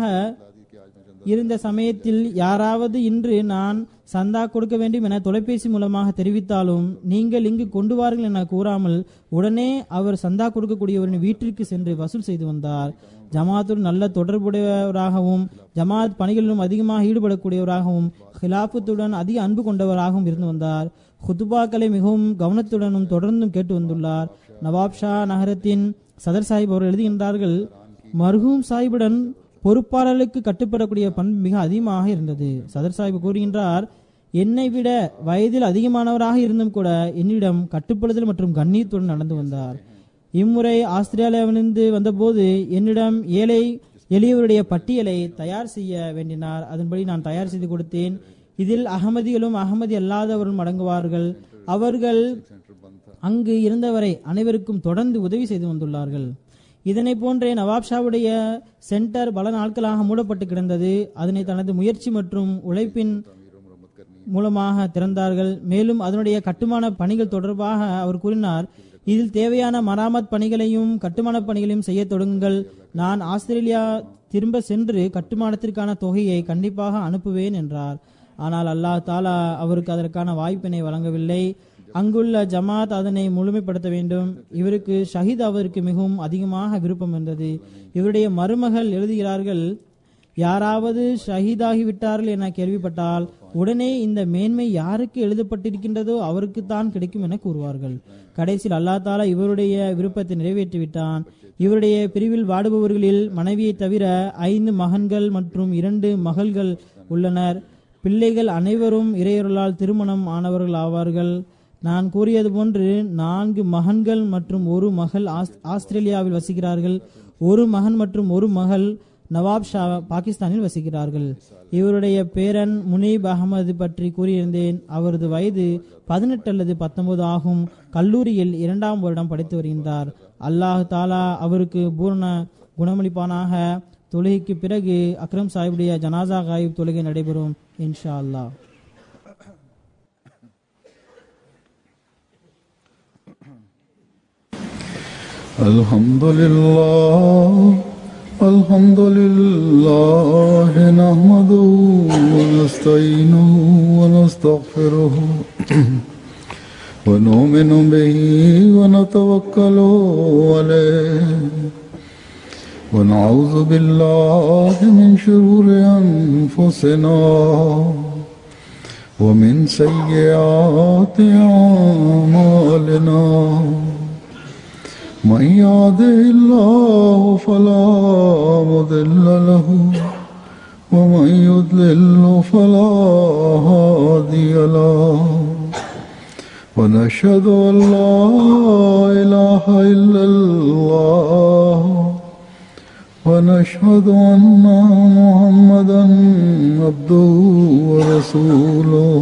இருந்த சமயத்தில் யாராவது இன்று நான் சந்தா கொடுக்க வேண்டும் என தொலைபேசி மூலமாக தெரிவித்தாலும் நீங்கள் இங்கு கொண்டு வாருங்கள் என கூறாமல் உடனே அவர் சந்தா கொடுக்கக்கூடியவரின் வீட்டிற்கு சென்று வசூல் செய்து வந்தார் ஜமாத்துடன் நல்ல தொடர்புடையவராகவும் ஜமாத் பணிகளிலும் அதிகமாக ஈடுபடக்கூடியவராகவும் ஹிலாபத்துடன் அதிக அன்பு கொண்டவராகவும் இருந்து வந்தார் ஹுதுபாக்களை மிகவும் கவனத்துடனும் தொடர்ந்தும் கேட்டு வந்துள்ளார் நவாப் ஷா நகரத்தின் சதர் சாஹிப் அவர்கள் எழுதுகின்றார்கள் மர்ஹூம் சாஹிபுடன் பொறுப்பாளர்களுக்கு கட்டுப்படக்கூடிய பண்பு மிக அதிகமாக இருந்தது சதர் சாஹிப் கூறுகின்றார் என்னை விட வயதில் அதிகமானவராக இருந்தும் கூட என்னிடம் கட்டுப்படுதல் மற்றும் கண்ணியத்துடன் நடந்து வந்தார் இம்முறை ஆஸ்திரேலியாவிலிருந்து வந்தபோது என்னிடம் ஏழை எளியவருடைய பட்டியலை தயார் செய்ய வேண்டினார் அதன்படி நான் தயார் செய்து கொடுத்தேன் இதில் அகமதிகளும் அகமதி அல்லாதவரும் அடங்குவார்கள் அவர்கள் அங்கு இருந்தவரை அனைவருக்கும் தொடர்ந்து உதவி செய்து வந்துள்ளார்கள் இதனை போன்றே நவாப் ஷாவுடைய சென்டர் பல நாட்களாக மூடப்பட்டு கிடந்தது அதனை தனது முயற்சி மற்றும் உழைப்பின் மூலமாக திறந்தார்கள் மேலும் அதனுடைய கட்டுமான பணிகள் தொடர்பாக அவர் கூறினார் இதில் தேவையான மராமத் பணிகளையும் கட்டுமான பணிகளையும் செய்ய தொடங்குங்கள் நான் ஆஸ்திரேலியா திரும்ப சென்று கட்டுமானத்திற்கான தொகையை கண்டிப்பாக அனுப்புவேன் என்றார் ஆனால் அல்லாஹ் தாலா அவருக்கு அதற்கான வாய்ப்பினை வழங்கவில்லை அங்குள்ள ஜமாத் அதனை முழுமைப்படுத்த வேண்டும் இவருக்கு ஷஹீத் அவருக்கு மிகவும் அதிகமாக விருப்பம் இருந்தது இவருடைய மருமகள் எழுதுகிறார்கள் யாராவது ஷஹீதாகிவிட்டார்கள் என கேள்விப்பட்டால் உடனே இந்த மேன்மை யாருக்கு எழுதப்பட்டிருக்கின்றதோ அவருக்குத்தான் கிடைக்கும் என கூறுவார்கள் கடைசியில் அல்லா தாலா இவருடைய விருப்பத்தை நிறைவேற்றிவிட்டான் இவருடைய பிரிவில் வாடுபவர்களில் மனைவியை தவிர ஐந்து மகன்கள் மற்றும் இரண்டு மகள்கள் உள்ளனர் பிள்ளைகள் அனைவரும் இறையொருளால் திருமணம் ஆனவர்கள் ஆவார்கள் நான் கூறியது போன்று நான்கு மகன்கள் மற்றும் ஒரு மகள் ஆஸ்- ஆஸ்திரேலியாவில் வசிக்கிறார்கள் ஒரு மகன் மற்றும் ஒரு மகள் நவாப் ஷா பாகிஸ்தானில் வசிக்கிறார்கள் இவருடைய பேரன் முனீப் அகமது பற்றி கூறியிருந்தேன் அவரது வயது பதினெட்டு அல்லது பத்தொன்பது ஆகும் கல்லூரியில் இரண்டாம் வருடம் படித்து வருகின்றார் அல்லாஹ் தாலா அவருக்கு பூரண குணமளிப்பானாக தொழுகைக்கு பிறகு அக்ரம் சாஹிபுடைய ஜனாசா காயிப் தொழுகை நடைபெறும் இன்ஷா அல்லாஹ் الحمد لله الحمد لله نحمده ونستعينه ونستغفره ونؤمن به ونتوكل عليه ونعوذ بالله من شرور أنفسنا ومن سيئات أعمالنا من يهده الله فلا مضل له ومن يضلل فلا هادي له ونشهد أن لا إله إلا الله ونشهد أن محمدا عبده ورسوله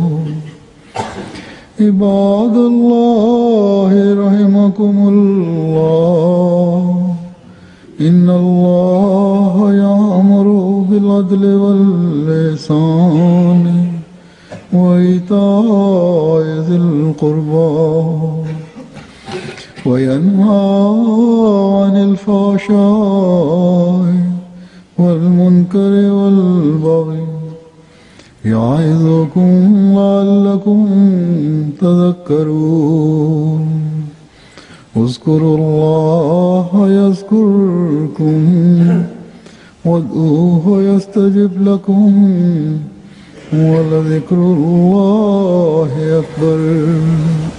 عباد الله رحمكم الله إن الله يأمر بالعدل واللسان وإيتاء ذي القربى وينهى عن الفحشاء والمنكر والبغي يعظكم لعلكم تذكرون اذكروا الله يذكركم وادعوه يستجب لكم ولذكر الله أكبر